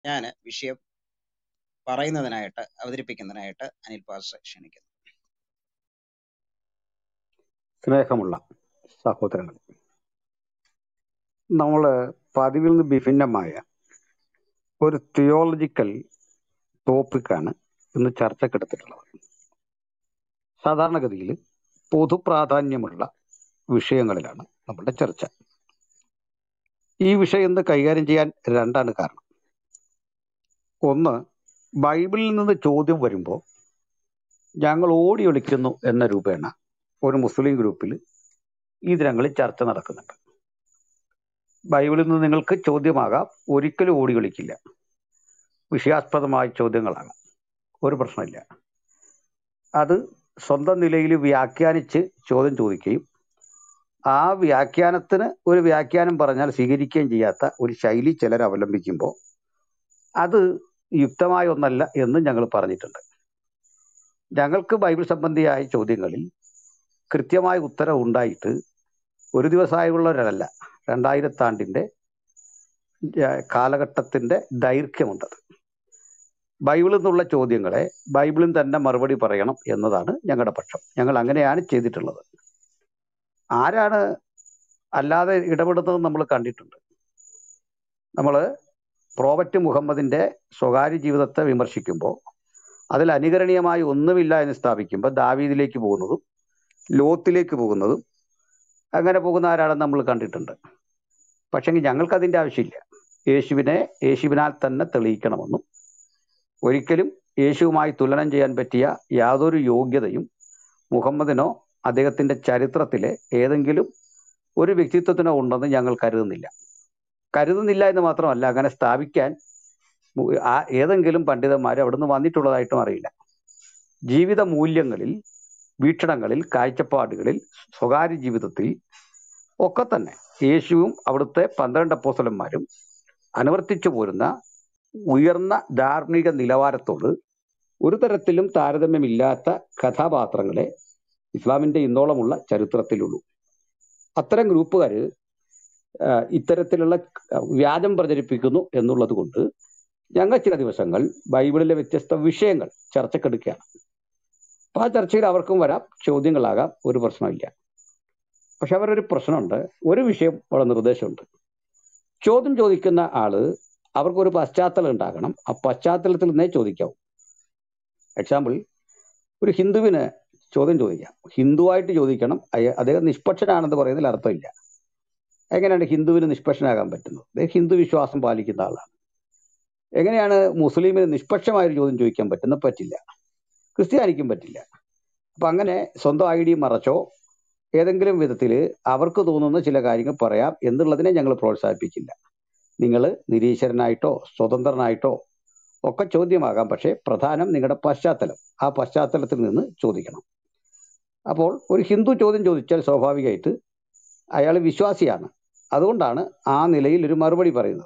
ഞാൻ വിഷയം പറയുന്നതിനായിട്ട് അവതരിപ്പിക്കുന്നതിനായിട്ട് അനിൽ പാസ്റ്റർ ക്ഷണിക്കുന്നു സ്നേഹമുള്ള സഹോദരങ്ങൾ നമ്മൾ പതിവിൽ നിന്ന് വിഭിന്നമായ ഒരു തിയോളജിക്കൽ ടോപ്പിക്കാണ് ഇന്ന് ചർച്ചക്കെടുത്തിട്ടുള്ളത് സാധാരണഗതിയിൽ പൊതു പ്രാധാന്യമുള്ള വിഷയങ്ങളിലാണ് നമ്മുടെ ചർച്ച ഈ വിഷയം ഇന്ന് കൈകാര്യം ചെയ്യാൻ രണ്ടാണ് കാരണം ഒന്ന് ബൈബിളിൽ നിന്ന് ചോദ്യം വരുമ്പോൾ ഞങ്ങൾ ഓടി ഒളിക്കുന്നു എന്ന രൂപേണ ഒരു മുസ്ലിം ഗ്രൂപ്പിൽ ഈ ദിനങ്ങളിൽ ചർച്ച നടക്കുന്നുണ്ട് ബൈബിളിൽ നിന്ന് നിങ്ങൾക്ക് ചോദ്യമാകാം ഒരിക്കലും ഓടി ഒളിക്കില്ല വിഷയാസ്പദമായ ചോദ്യങ്ങളാകാം ഒരു പ്രശ്നമില്ല അത് സ്വന്തം നിലയിൽ വ്യാഖ്യാനിച്ച് ചോദ്യം ചോദിക്കുകയും ആ വ്യാഖ്യാനത്തിന് ഒരു വ്യാഖ്യാനം പറഞ്ഞാൽ സ്വീകരിക്കുകയും ചെയ്യാത്ത ഒരു ശൈലി ചിലർ അവലംബിക്കുമ്പോൾ അത് യുക്തമായ ഒന്നല്ല എന്ന് ഞങ്ങൾ പറഞ്ഞിട്ടുണ്ട് ഞങ്ങൾക്ക് ബൈബിൾ സംബന്ധിയായ ചോദ്യങ്ങളിൽ കൃത്യമായ ഉത്തരം ഉണ്ടായിട്ട് ഒരു ദിവസമായുള്ളവരല്ല രണ്ടായിരത്താണ്ടിന്റെ ഏഹ്, കാലഘട്ടത്തിന്റെ ദൈർഘ്യമുണ്ടത് ബൈബിളിൽ നിന്നുള്ള ചോദ്യങ്ങളെ ബൈബിളിൽ തന്നെ മറുപടി പറയണം എന്നതാണ് ഞങ്ങളുടെ പക്ഷം ഞങ്ങൾ അങ്ങനെയാണ് ചെയ്തിട്ടുള്ളത് ആരാണ് അല്ലാതെ ഇടപെടുന്നത് നമ്മൾ കണ്ടിട്ടുണ്ട് നമ്മൾ പ്രോവറ്റ് മുഹമ്മദിന്റെ സ്വകാര്യ ജീവിതത്തെ വിമർശിക്കുമ്പോൾ അതിൽ അനുകരണീയമായി ഒന്നുമില്ല എന്ന് സ്ഥാപിക്കുമ്പോൾ ദാവീദിലേക്ക് പോകുന്നതും ലോത്തിലേക്ക് പോകുന്നതും അങ്ങനെ പോകുന്ന ആരാണെന്ന് നമ്മൾ കണ്ടിട്ടുണ്ട് പക്ഷെങ്കിൽ ഞങ്ങൾക്ക് അതിന്റെ ആവശ്യമില്ല യേശുവിനെ യേശുവിനാൽ തന്നെ തെളിയിക്കണമെന്നും ഒരിക്കലും യേശുവുമായി തുലനം ചെയ്യാൻ പറ്റിയ യാതൊരു യോഗ്യതയും മുഹമ്മദിനോ അദ്ദേഹത്തിന്റെ ചരിത്രത്തിലെ ഏതെങ്കിലും ഒരു വ്യക്തിത്വത്തിനോ ഉണ്ടെന്ന് ഞങ്ങൾ കരുതുന്നില്ല കരുതുന്നില്ല എന്ന് മാത്രമല്ല അങ്ങനെ സ്ഥാപിക്കാൻ മു- ആ ഏതെങ്കിലും പണ്ഡിതന്മാർ അവിടുന്ന് വന്നിട്ടുള്ളതായിട്ടും അറിയില്ല ജീവിത മൂല്യങ്ങളിൽ വീക്ഷണങ്ങളിൽ കാഴ്ചപ്പാടുകളിൽ സ്വകാര്യ ജീവിതത്തിൽ ഒക്കെ തന്നെ യേശുവും അവിടുത്തെ പന്ത്രണ്ട് അപ്പോസ്തലന്മാരും അനുവർത്തിച്ചു പോരുന്ന ഉയർന്ന ധാർമ്മിക നിലവാരത്തോട് ഒരു തരത്തിലും താരതമ്യമില്ലാത്ത കഥാപാത്രങ്ങളെ ഇസ്ലാമിന്റെ ഇന്നോളമുള്ള ചരിത്രത്തിലുള്ളൂ അത്തരം ഗ്രൂപ്പുകാർ ഇത്തരത്തിലുള്ള വ്യാജം പ്രചരിപ്പിക്കുന്നു എന്നുള്ളത് കൊണ്ട് ഞങ്ങൾ ചില ദിവസങ്ങൾ ബൈബിളിലെ വ്യത്യസ്ത വിഷയങ്ങൾ ചർച്ചക്കെടുക്കുകയാണ് അപ്പൊ ആ ചർച്ചയിൽ അവർക്കും വരാം ചോദ്യങ്ങളാകാം ഒരു പ്രശ്നമില്ല പക്ഷെ അവരൊരു പ്രശ്നമുണ്ട് ഒരു വിഷയം അവിടെ നിർദ്ദേശമുണ്ട് ചോദ്യം ചോദിക്കുന്ന ആള് അവർക്കൊരു പശ്ചാത്തലം ഉണ്ടാകണം ആ പശ്ചാത്തലത്തിൽ നിന്നേ ചോദിക്കാവൂ എക്സാമ്പിൾ ഒരു ഹിന്ദുവിന് ചോദ്യം ചോദിക്കാം ഹിന്ദുവായിട്ട് ചോദിക്കണം അയ- അദ്ദേഹം നിഷ്പക്ഷനാണെന്ന് പറയുന്നതിൽ അർത്ഥമില്ല എങ്ങനെയാണ് ഹിന്ദുവിന് നിഷ്പക്ഷനാകാൻ പറ്റുന്നത് അദ്ദേഹം ഹിന്ദു വിശ്വാസം പാലിക്കുന്ന ആളാണ് എങ്ങനെയാണ് മുസ്ലിമിന് നിഷ്പക്ഷമായ ഒരു ചോദ്യം ചോദിക്കാൻ പറ്റുന്നത് പറ്റില്ല ക്രിസ്ത്യാനിക്കും പറ്റില്ല അപ്പൊ അങ്ങനെ സ്വന്തം ഐ ഡി മറച്ചോ ഏതെങ്കിലും വിധത്തിൽ അവർക്ക് തോന്നുന്ന ചില കാര്യങ്ങൾ പറയാം എന്നുള്ളതിനെ ഞങ്ങൾ പ്രോത്സാഹിപ്പിക്കില്ല നിങ്ങൾ നിരീശ്വരനായിട്ടോ സ്വതന്ത്രനായിട്ടോ ഒക്കെ ചോദ്യമാകാം പക്ഷേ പ്രധാനം നിങ്ങളുടെ പശ്ചാത്തലം ആ പശ്ചാത്തലത്തിൽ നിന്ന് ചോദിക്കണം അപ്പോൾ ഒരു ഹിന്ദു ചോദ്യം ചോദിച്ചാൽ സ്വാഭാവികമായിട്ട് അയാൾ വിശ്വാസിയാണ് അതുകൊണ്ടാണ് ആ നിലയിൽ ഒരു മറുപടി പറയുന്നത്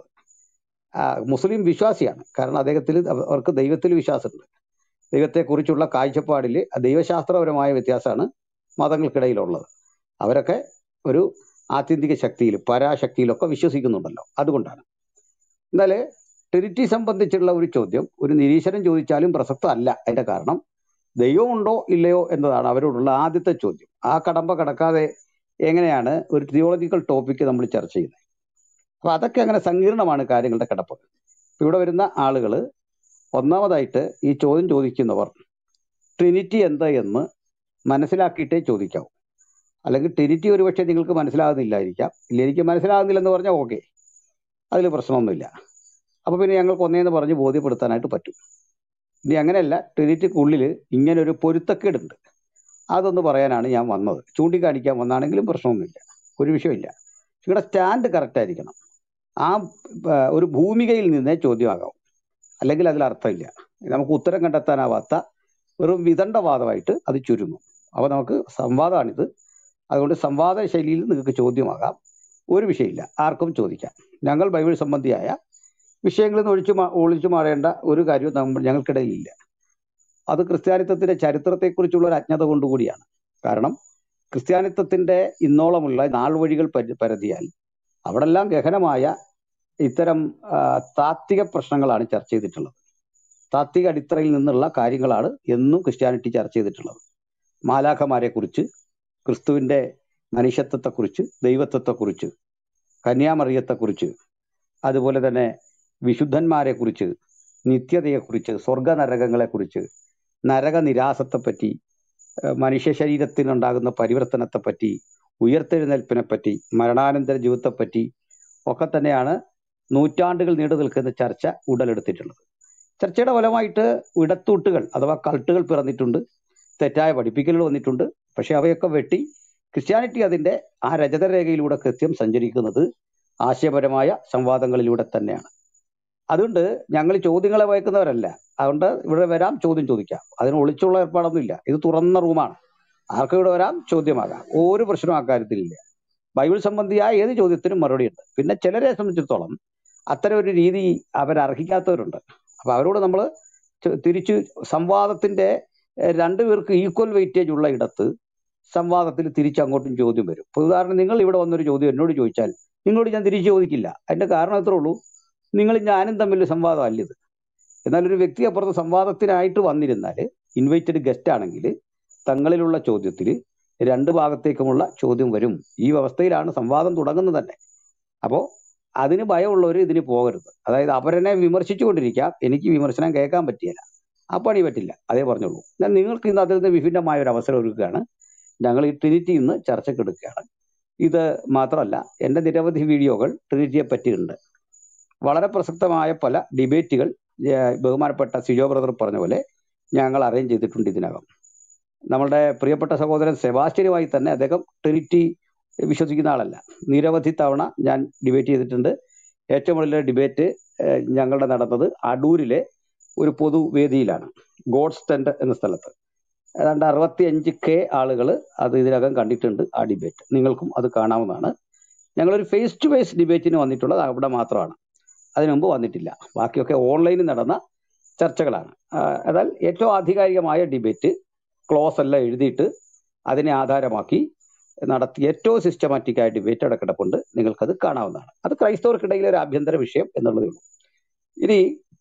ആ, മുസ്ലിം വിശ്വാസിയാണ് കാരണം അദ്ദേഹത്തിൽ അവ- അവർക്ക് ദൈവത്തിൽ വിശ്വാസമുണ്ട് ദൈവത്തെക്കുറിച്ചുള്ള കാഴ്ചപ്പാടിൽ ദൈവശാസ്ത്രപരമായ വ്യത്യാസമാണ് മതങ്ങൾക്കിടയിലുള്ളത് അവരൊക്കെ ഒരു ആത്യന്തിക ശക്തിയിൽ പരാശക്തിയിലൊക്കെ വിശ്വസിക്കുന്നുണ്ടല്ലോ അതുകൊണ്ടാണ് എന്നാൽ ട്രിനിറ്റി സംബന്ധിച്ചുള്ള ഒരു ചോദ്യം ഒരു നിരീശ്വരൻ ചോദിച്ചാലും പ്രസക്തമല്ല അതിന്റെ കാരണം ദൈവമുണ്ടോ ഇല്ലയോ എന്നതാണ് അവരോടുള്ള ആദ്യത്തെ ചോദ്യം ആ കടമ്പ കടക്കാതെ എങ്ങനെയാണ് ഒരു തിയോളജിക്കൽ ടോപ്പിക്ക് നമ്മൾ ചർച്ച ചെയ്യുന്നത് അപ്പൊ അതൊക്കെ അങ്ങനെ സങ്കീർണമാണ് കാര്യങ്ങളുടെ കിടപ്പ് ഇപ്പൊ ഇവിടെ വരുന്ന ആളുകൾ ഒന്നാമതായിട്ട് ഈ ചോദ്യം ചോദിക്കുന്നവർ ട്രിനിറ്റി എന്താ എന്ന് മനസ്സിലാക്കിയിട്ടേ ചോദിക്കാവൂ അല്ലെങ്കിൽ ട്രിനിറ്റി ഒരുപക്ഷെ നിങ്ങൾക്ക് മനസ്സിലാകുന്നില്ലായിരിക്കാം ഇല്ല എനിക്ക് മനസ്സിലാകുന്നില്ലെന്ന് പറഞ്ഞാൽ ഓക്കെ അതിൽ പ്രശ്നമൊന്നുമില്ല അപ്പൊ പിന്നെ ഞങ്ങൾക്ക് ഒന്നേന്ന് പറഞ്ഞ് ബോധ്യപ്പെടുത്താനായിട്ട് പറ്റും ഇനി അങ്ങനെയല്ല ട്രിനിറ്റിക്കുള്ളിൽ ഇങ്ങനെ ഒരു പൊരുത്തക്കേടുണ്ട് അതൊന്ന് പറയാനാണ് ഞാൻ വന്നത് ചൂണ്ടിക്കാണിക്കാൻ വന്നാണെങ്കിലും പ്രശ്നമൊന്നുമില്ല ഒരു വിഷയമില്ല നിങ്ങളുടെ സ്റ്റാൻഡ് കറക്റ്റ് ആയിരിക്കണം ആ ആ, ഒരു ഭൂമികയിൽ നിന്നേ ചോദ്യമാകാം അല്ലെങ്കിൽ അതിൽ അർത്ഥമില്ല നമുക്ക് ഉത്തരം കണ്ടെത്താനാവാത്ത വെറും വിദണ്ഡവാദമായിട്ട് അത് ചുരുങ്ങും അപ്പൊ നമുക്ക് സംവാദമാണിത് അതുകൊണ്ട് സംവാദ ശൈലിയിൽ നിങ്ങൾക്ക് ചോദ്യമാകാം ഒരു വിഷയമില്ല ആർക്കും ചോദിക്കാം ഞങ്ങൾ ബൈബിൾ സംബന്ധിയായ വിഷയങ്ങളിൽ നിന്ന് ഒഴിച്ചു മാ- ഒളിച്ചു മാറേണ്ട ഒരു കാര്യവും നമ്മൾ ഞങ്ങൾക്കിടയിലില്ല അത് ക്രിസ്ത്യാനിത്വത്തിന്റെ ചരിത്രത്തെക്കുറിച്ചുള്ള ഒരു അജ്ഞത കൊണ്ടുകൂടിയാണ് കാരണം ക്രിസ്ത്യാനിത്വത്തിന്റെ ഇന്നോളമുള്ള നാൾ വഴികൾ പരി- പരതിയാൽ അവിടെല്ലാം ഗഹനമായ ഇത്തരം ആ, താത്വിക പ്രശ്നങ്ങളാണ് ചർച്ച ചെയ്തിട്ടുള്ളത് താത്വിക അടിത്തറയിൽ നിന്നുള്ള കാര്യങ്ങളാണ് എന്നും ക്രിസ്ത്യാനിറ്റി ചർച്ച ചെയ്തിട്ടുള്ളത് മാലാഖമാരെ കുറിച്ച് ക്രിസ്തുവിന്റെ മനുഷ്യത്വത്തെക്കുറിച്ച് ദൈവത്വത്തെക്കുറിച്ച് കന്യാമറിയത്തെക്കുറിച്ച് അതുപോലെ തന്നെ വിശുദ്ധന്മാരെ കുറിച്ച് നിത്യതയെക്കുറിച്ച് സ്വർഗ നരകങ്ങളെക്കുറിച്ച് നരക നിരാസത്തെപ്പറ്റി ഏഹ് മനുഷ്യ ശരീരത്തിനുണ്ടാകുന്ന പരിവർത്തനത്തെപ്പറ്റി ഉയർത്തെഴുന്നേൽപ്പിനെ പറ്റി മരണാനന്തര ജീവിതത്തെപ്പറ്റി ഒക്കെ തന്നെയാണ് നൂറ്റാണ്ടുകൾ നീണ്ടു നിൽക്കുന്ന ചർച്ച ഉടലെടുത്തിട്ടുള്ളത് ചർച്ചയുടെ ഫലമായിട്ട് ഇടത്തൂട്ടുകൾ അഥവാ കൾട്ടുകൾ പിറന്നിട്ടുണ്ട് തെറ്റായ പഠിപ്പിക്കലുകൾ വന്നിട്ടുണ്ട് പക്ഷെ അവയൊക്കെ വെട്ടി ക്രിസ്ത്യാനിറ്റി അതിന്റെ ആ രജതരേഖയിലൂടെ കൃത്യം സഞ്ചരിക്കുന്നത് ആശയപരമായ സംവാദങ്ങളിലൂടെ തന്നെയാണ് അതുകൊണ്ട് ഞങ്ങൾ ചോദ്യങ്ങളെ വയ്ക്കുന്നവരല്ല അതുകൊണ്ട് ഇവിടെ വരാം ചോദ്യം ചോദിക്കാം അതിന് ഒളിച്ചുള്ള ഏർപ്പാടൊന്നുമില്ല ഇത് തുറന്ന റൂമാണ് ആർക്കും ഇവിടെ വരാം ചോദ്യമാകാം ഒരു പ്രശ്നവും അക്കാര്യത്തിലില്ല ബൈബിൾ സംബന്ധിയായ ഏത് ചോദ്യത്തിനും മറുപടിയുണ്ട് പിന്നെ ചിലരെ സംബന്ധിച്ചിടത്തോളം അത്തരം ഒരു രീതി അവർ അർഹിക്കാത്തവരുണ്ട് അപ്പൊ അവരോട് നമ്മൾ തിരിച്ച് സംവാദത്തിന്റെ ഏഹ്, രണ്ടുപേർക്ക് ഈക്വൽ വെയിറ്റേജ് ഉള്ള ഇടത്ത് സംവാദത്തിൽ തിരിച്ചങ്ങോട്ടും ചോദ്യം വരും ഇപ്പൊ ഉദാഹരണം നിങ്ങൾ ഇവിടെ വന്നൊരു ചോദ്യം എന്നോട് ചോദിച്ചാൽ നിങ്ങളോട് ഞാൻ തിരിച്ചു ചോദിക്കില്ല അതിന്റെ കാരണം എത്രേ ഉള്ളൂ നിങ്ങൾ ഞാനും തമ്മിൽ സംവാദം അല്ല ഇത് എന്നാൽ ഒരു വ്യക്തി അപ്പുറത്ത് സംവാദത്തിനായിട്ട് വന്നിരുന്നാൽ ഇൻവൈറ്റഡ് ഗസ്റ്റ് ആണെങ്കിൽ തങ്ങളിലുള്ള ചോദ്യത്തിൽ രണ്ട് ഭാഗത്തേക്കുമുള്ള ചോദ്യം വരും ഈ അവസ്ഥയിലാണ് സംവാദം തുടങ്ങുന്നത് തന്നെ അപ്പോൾ അതിന് ഭയമുള്ളവർ ഇതിന് പോകരുത് അതായത് അവരെന്നെ വിമർശിച്ചുകൊണ്ടിരിക്കാം എനിക്ക് വിമർശനം കേൾക്കാൻ പറ്റിയല്ല ആ പണി പറ്റില്ല അതേ പറഞ്ഞുള്ളൂ എന്നാൽ നിങ്ങൾക്ക് ഇന്ന് അതിൽ നിന്ന് വിഭിന്നമായ ഒരു അവസരം ഒരുക്കുകയാണ് ഞങ്ങൾ ഈ ട്രിനിറ്റി ഇന്ന് ചർച്ചയ്ക്ക് എടുക്കുകയാണ് ഇത് മാത്രമല്ല എൻ്റെ നിരവധി വീഡിയോകൾ ട്രിനിറ്റിയെ പറ്റിയിട്ടുണ്ട് വളരെ പ്രസക്തമായ പല ഡിബേറ്റുകൾ ഏഹ്, ബഹുമാനപ്പെട്ട സിജോ ബ്രദർ പറഞ്ഞ പോലെ ഞങ്ങൾ അറേഞ്ച് ചെയ്തിട്ടുണ്ട് ഇതിനകം നമ്മളുടെ പ്രിയപ്പെട്ട സഹോദരൻ സെബാസ്റ്റ്യനുമായി തന്നെ അദ്ദേഹം ട്രിനിറ്റി വിശ്വസിക്കുന്ന ആളല്ല നിരവധി തവണ ഞാൻ ഡിബേറ്റ് ചെയ്തിട്ടുണ്ട് ഏറ്റവും വലിയ ഡിബേറ്റ് ഞങ്ങളുടെ നടന്നത് അടൂരിലെ ഒരു പൊതുവേദിയിലാണ് ഗോഡ്സ് ടെന്റ് എന്ന സ്ഥലത്ത് ഏതാണ്ട് അറുപത്തി അഞ്ച് കെ ആളുകൾ അത് ഇതിനകം കണ്ടിട്ടുണ്ട് ആ ഡിബേറ്റ് നിങ്ങൾക്കും അത് കാണാവുന്നതാണ് ഞങ്ങളൊരു ഫേസ് ടു ഫേസ് ഡിബേറ്റിന് വന്നിട്ടുള്ളത് അവിടെ മാത്രമാണ് അതിനു മുമ്പ് വന്നിട്ടില്ല ബാക്കിയൊക്കെ ഓൺലൈനിൽ നടന്ന ചർച്ചകളാണ് ആ, എന്നാൽ ഏറ്റവും ആധികാരികമായ ഡിബേറ്റ് ക്ലോസ് എല്ലാം എഴുതിയിട്ട് അതിനെ ആധാരമാക്കി നടത്തിയ ഏറ്റവും സിസ്റ്റമാറ്റിക് ആയ ഡിബേറ്റ് അവിടെ കിടപ്പുണ്ട് നിങ്ങൾക്കത് കാണാവുന്നതാണ് അത് ക്രൈസ്തവർക്കിടയിലെ ഒരു ആഭ്യന്തര വിഷയം എന്നുള്ളതേ ഉള്ളൂ ഇനി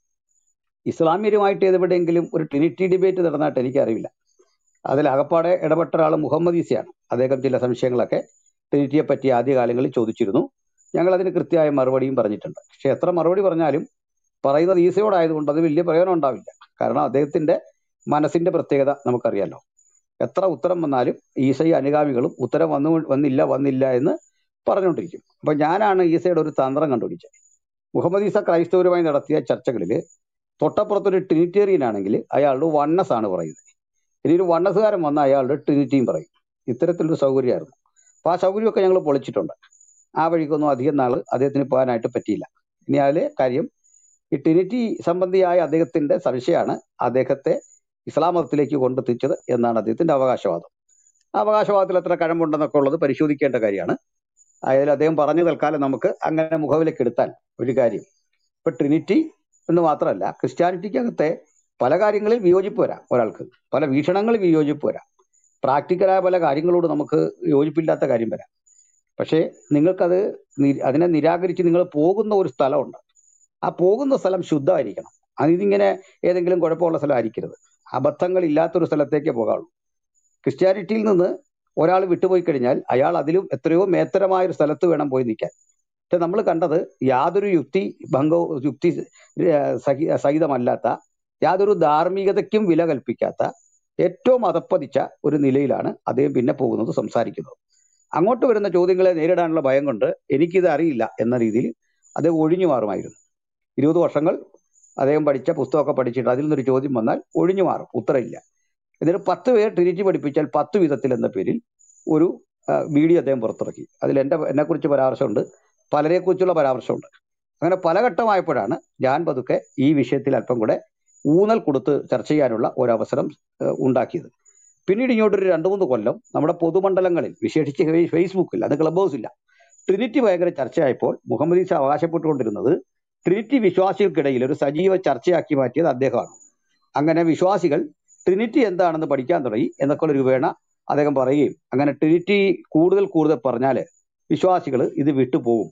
ഇസ്ലാമിയരുമായിട്ട് ഏതെവിടെയെങ്കിലും ഒരു ട്രിനിറ്റി ഡിബേറ്റ് നടന്നായിട്ട് എനിക്കറിയില്ല അതിൽ അകപ്പാടെ ഇടപെട്ട ഒരാൾ മുഹമ്മദ് ഈസയാണ് അദ്ദേഹം ചില സംശയങ്ങളൊക്കെ ട്രിനിറ്റിയെ പറ്റി ആദ്യകാലങ്ങളിൽ ചോദിച്ചിരുന്നു ഞങ്ങൾ അതിന് കൃത്യമായ മറുപടിയും പറഞ്ഞിട്ടുണ്ട് പക്ഷെ എത്ര മറുപടി പറഞ്ഞാലും പറയുന്നത് ഈസയോടായതുകൊണ്ട് അത് വലിയ പ്രയോജനം ഉണ്ടാവില്ല കാരണം അദ്ദേഹത്തിന്റെ മനസ്സിന്റെ പ്രത്യേകത നമുക്കറിയാലോ എത്ര ഉത്തരം വന്നാലും ഈസയും അനുഗാമികളും ഉത്തരം വന്നു വന്നില്ല വന്നില്ല എന്ന് പറഞ്ഞുകൊണ്ടിരിക്കും അപ്പൊ ഞാനാണ് ഈസയുടെ ഒരു തന്ത്രം കണ്ടുപിടിച്ചത് മുഹമ്മദ് ഈസ ക്രൈസ്തവരുമായി നടത്തിയ ചർച്ചകളിൽ തൊട്ടപ്പുറത്തൊരു ട്രിനിറ്റേറിയൻ ആണെങ്കിൽ അയാളുടെ വണ്ണസ് ആണ് പറയുന്നത് ഇനി ഒരു വണ്ണസുകാരൻ വന്ന അയാളുടെ ട്രിനിറ്റിയും പറയും ഇത്തരത്തിലൊരു സൗകര്യമായിരുന്നു അപ്പൊ ആ സൗകര്യമൊക്കെ ഞങ്ങൾ പൊളിച്ചിട്ടുണ്ട് ആ വഴിക്കൊന്നും അധികം നാൾ അദ്ദേഹത്തിന് പോകാനായിട്ട് പറ്റിയില്ല ഇനി അതിലെ കാര്യം ഈ ട്രിനിറ്റി സംബന്ധിയായ അദ്ദേഹത്തിന്റെ സംശയമാണ് അദ്ദേഹത്തെ ഇസ്ലാം മതത്തിലേക്ക് കൊണ്ടെത്തിച്ചത് എന്നാണ് അദ്ദേഹത്തിന്റെ അവകാശവാദം ആ അവകാശവാദത്തിൽ എത്ര കഴമ്പുണ്ടെന്നൊക്കെ ഉള്ളത് പരിശോധിക്കേണ്ട കാര്യമാണ് അതായത് അദ്ദേഹം പറഞ്ഞു തൽക്കാലം നമുക്ക് അങ്ങനെ മുഖവിലേക്ക് എടുത്താൽ ഒരു കാര്യം ഇപ്പൊ ട്രിനിറ്റി എന്ന് മാത്രമല്ല ക്രിസ്ത്യാനിറ്റിക്കകത്തെ പല കാര്യങ്ങളിൽ വിയോജിപ്പ് വരാം ഒരാൾക്ക് പല വീക്ഷണങ്ങളിൽ വിയോജിപ്പ് വരാം പ്രാക്ടിക്കലായ പല കാര്യങ്ങളോട് നമുക്ക് യോജിപ്പില്ലാത്ത കാര്യം വരാം പക്ഷേ നിങ്ങൾക്കത് നി- അതിനെ നിരാകരിച്ച് നിങ്ങൾ പോകുന്ന ഒരു സ്ഥലമുണ്ട് ആ പോകുന്ന സ്ഥലം ശുദ്ധമായിരിക്കണം അതിങ്ങനെ ഏതെങ്കിലും കുഴപ്പമുള്ള സ്ഥലം ആയിരിക്കരുത് അബദ്ധങ്ങൾ ഇല്ലാത്തൊരു സ്ഥലത്തേക്കേ പോകാവുള്ളൂ ക്രിസ്ത്യാനിറ്റിയിൽ നിന്ന് ഒരാൾ വിട്ടുപോയി കഴിഞ്ഞാൽ അയാൾ അതിലും എത്രയോ മേത്തരമായ ഒരു സ്ഥലത്ത് വേണം പോയി നിൽക്കാൻ പക്ഷെ നമ്മൾ കണ്ടത് യാതൊരു യുക്തി ഭംഗവും യുക്തി ഏഹ്, സഹി സഹിതമല്ലാത്ത യാതൊരു ധാർമ്മികതയ്ക്കും വില കൽപ്പിക്കാത്ത ഏറ്റവും അതപ്പതിച്ച ഒരു നിലയിലാണ് അദ്ദേഹം പിന്നെ പോകുന്നത് സംസാരിക്കുന്നത് അങ്ങോട്ട് വരുന്ന ചോദ്യങ്ങളെ നേരിടാനുള്ള ഭയം കൊണ്ട് എനിക്കിത് അറിയില്ല എന്ന രീതിയിൽ അദ്ദേഹം ഒഴിഞ്ഞു മാറുമായിരുന്നു ഇരുപത് വർഷങ്ങൾ അദ്ദേഹം പഠിച്ച പുസ്തകമൊക്കെ പഠിച്ചിട്ട് അതിൽ നിന്നൊരു ചോദ്യം വന്നാൽ ഒഴിഞ്ഞു മാറും ഉത്തരമില്ല എന്നിട്ട് പത്ത് പേർ ട്രിനിറ്റി പഠിപ്പിച്ചാൽ പത്ത് വിധത്തിൽ എന്ന പേരിൽ ഒരു ആ, വീഡിയോ അദ്ദേഹം പുറത്തിറക്കി അതിൽ എൻ്റെ എന്നെക്കുറിച്ച് പരാമർശമുണ്ട് പലരെക്കുറിച്ചുള്ള പരാമർശമുണ്ട് അങ്ങനെ പല ഘട്ടമായപ്പോഴാണ് ഞാൻ പതുക്കെ ഈ വിഷയത്തിൽ അല്പം കൂടെ ഊന്നൽ കൊടുത്ത് ചർച്ച ചെയ്യാനുള്ള ഒരു അവസരം ഏഹ്, ഉണ്ടാക്കിയത് പിന്നീട് ഇങ്ങോട്ടൊരു രണ്ട് മൂന്ന് കൊല്ലം നമ്മുടെ പൊതുമണ്ഡലങ്ങളിൽ വിശേഷിച്ച് ഫേ- ഫേസ്ബുക്കിൽ അത് ക്ലബ് ഹൗസില്ല ട്രിനിറ്റി ഭയങ്കര ചർച്ചയായപ്പോൾ മുഹമ്മദ് ഈസ അവകാശപ്പെട്ടുകൊണ്ടിരുന്നത് ട്രിനിറ്റി വിശ്വാസികൾക്കിടയിൽ ഒരു സജീവ ചർച്ചയാക്കി മാറ്റിയത് അദ്ദേഹമാണ് അങ്ങനെ വിശ്വാസികൾ ട്രിനിറ്റി എന്താണെന്ന് പഠിക്കാൻ തുടങ്ങി എന്നൊക്കെ ഒരു രൂപേണ അദ്ദേഹം പറയുകയും അങ്ങനെ ട്രിനിറ്റി കൂടുതൽ കൂടുതൽ പറഞ്ഞാൽ വിശ്വാസികൾ ഇത് വിട്ടുപോകും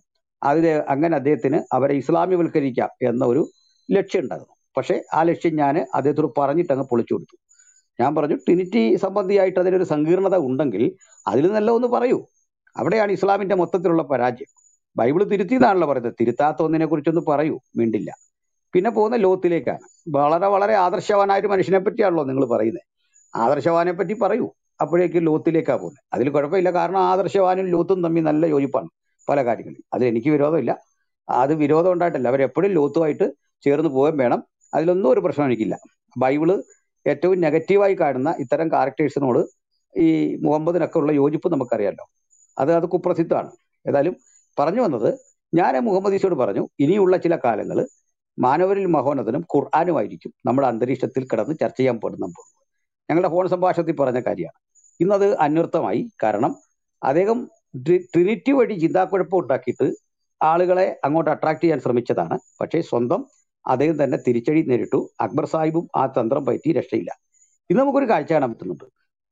അതിൽ അങ്ങനെ അദ്ദേഹത്തിന് അവരെ ഇസ്ലാമ്യവൽക്കരിക്കാം എന്ന ഒരു ലക്ഷ്യം ഉണ്ടായിരുന്നു പക്ഷേ ആ ലക്ഷ്യം ഞാൻ അദ്ദേഹത്തോട് പറഞ്ഞിട്ട് അങ്ങ് പൊളിച്ചു കൊടുത്തു ഞാൻ പറഞ്ഞു ട്രിനിറ്റി സംബന്ധിയായിട്ട് അതിനൊരു സങ്കീർണത ഉണ്ടെങ്കിൽ അതിൽ നല്ല ഒന്ന് പറയൂ അവിടെയാണ് ഇസ്ലാമിന്റെ മൊത്തത്തിലുള്ള പരാജയം ബൈബിൾ തിരുത്തിയതാണല്ലോ പറയുന്നത് തിരുത്താത്ത ഒന്നിനെ കുറിച്ചൊന്ന് പറയൂ മിണ്ടില്ല പിന്നെ പോകുന്ന ലോത്തിലേക്കാണ് വളരെ വളരെ ആദർശവാനായ ഒരു മനുഷ്യനെ പറ്റിയാണല്ലോ നിങ്ങൾ പറയുന്നത് ആദർശവാനെ പറ്റി പറയൂ അപ്പോഴേക്ക് ലോത്തിലേക്കാ പോകുന്നത് അതിൽ കുഴപ്പമില്ല കാരണം ആദർശവാനും ലോത്തും തമ്മിൽ നല്ല യോജിപ്പാണ് പല കാര്യങ്ങളിൽ അതിൽ എനിക്ക് വിരോധമില്ല അത് വിരോധം ഉണ്ടായിട്ടല്ല അവരെപ്പോഴും ലോത്തുമായിട്ട് ചേർന്ന് പോകാൻ വേണം അതിലൊന്നും ഒരു പ്രശ്നം എനിക്കില്ല ബൈബിള് ഏറ്റവും നെഗറ്റീവായി കാണുന്ന ഇത്തരം ക്യാരക്ടേഴ്സിനോട് ഈ മുഹമ്മദിനൊക്കെ ഉള്ള യോജിപ്പ് നമുക്കറിയാലോ അത് അത് കുപ്രസിദ്ധമാണ് ഏതായാലും പറഞ്ഞു വന്നത് ഞാൻ മുഹമ്മദ് ഈസോട് പറഞ്ഞു ഇനിയുള്ള ചില കാലങ്ങൾ മാനവരിൽ മഹോന്നതനും ഖുർആാനുമായിരിക്കും നമ്മുടെ അന്തരീക്ഷത്തിൽ കിടന്ന് ചർച്ച ചെയ്യാൻ പെടുന്ന ഞങ്ങളുടെ ഫോൺ സംഭാഷണത്തിൽ പറഞ്ഞ കാര്യമാണ് ഇന്നത് അന്വർത്ഥമായി കാരണം അദ്ദേഹം ട്രി- ട്രിനിറ്റി വഴി ചിന്താക്കുഴപ്പം ഉണ്ടാക്കിയിട്ട് ആളുകളെ അങ്ങോട്ട് അട്രാക്ട് ചെയ്യാൻ ശ്രമിച്ചതാണ് പക്ഷേ സ്വന്തം അദ്ദേഹം തന്നെ തിരിച്ചടി നേരിട്ടു അക്ബർ സാഹിബും ആ തന്ത്രം പറ്റി രക്ഷയില്ല ഇന്ന് നമുക്കൊരു കാഴ്ച കാണാൻ പറ്റുന്നുണ്ട്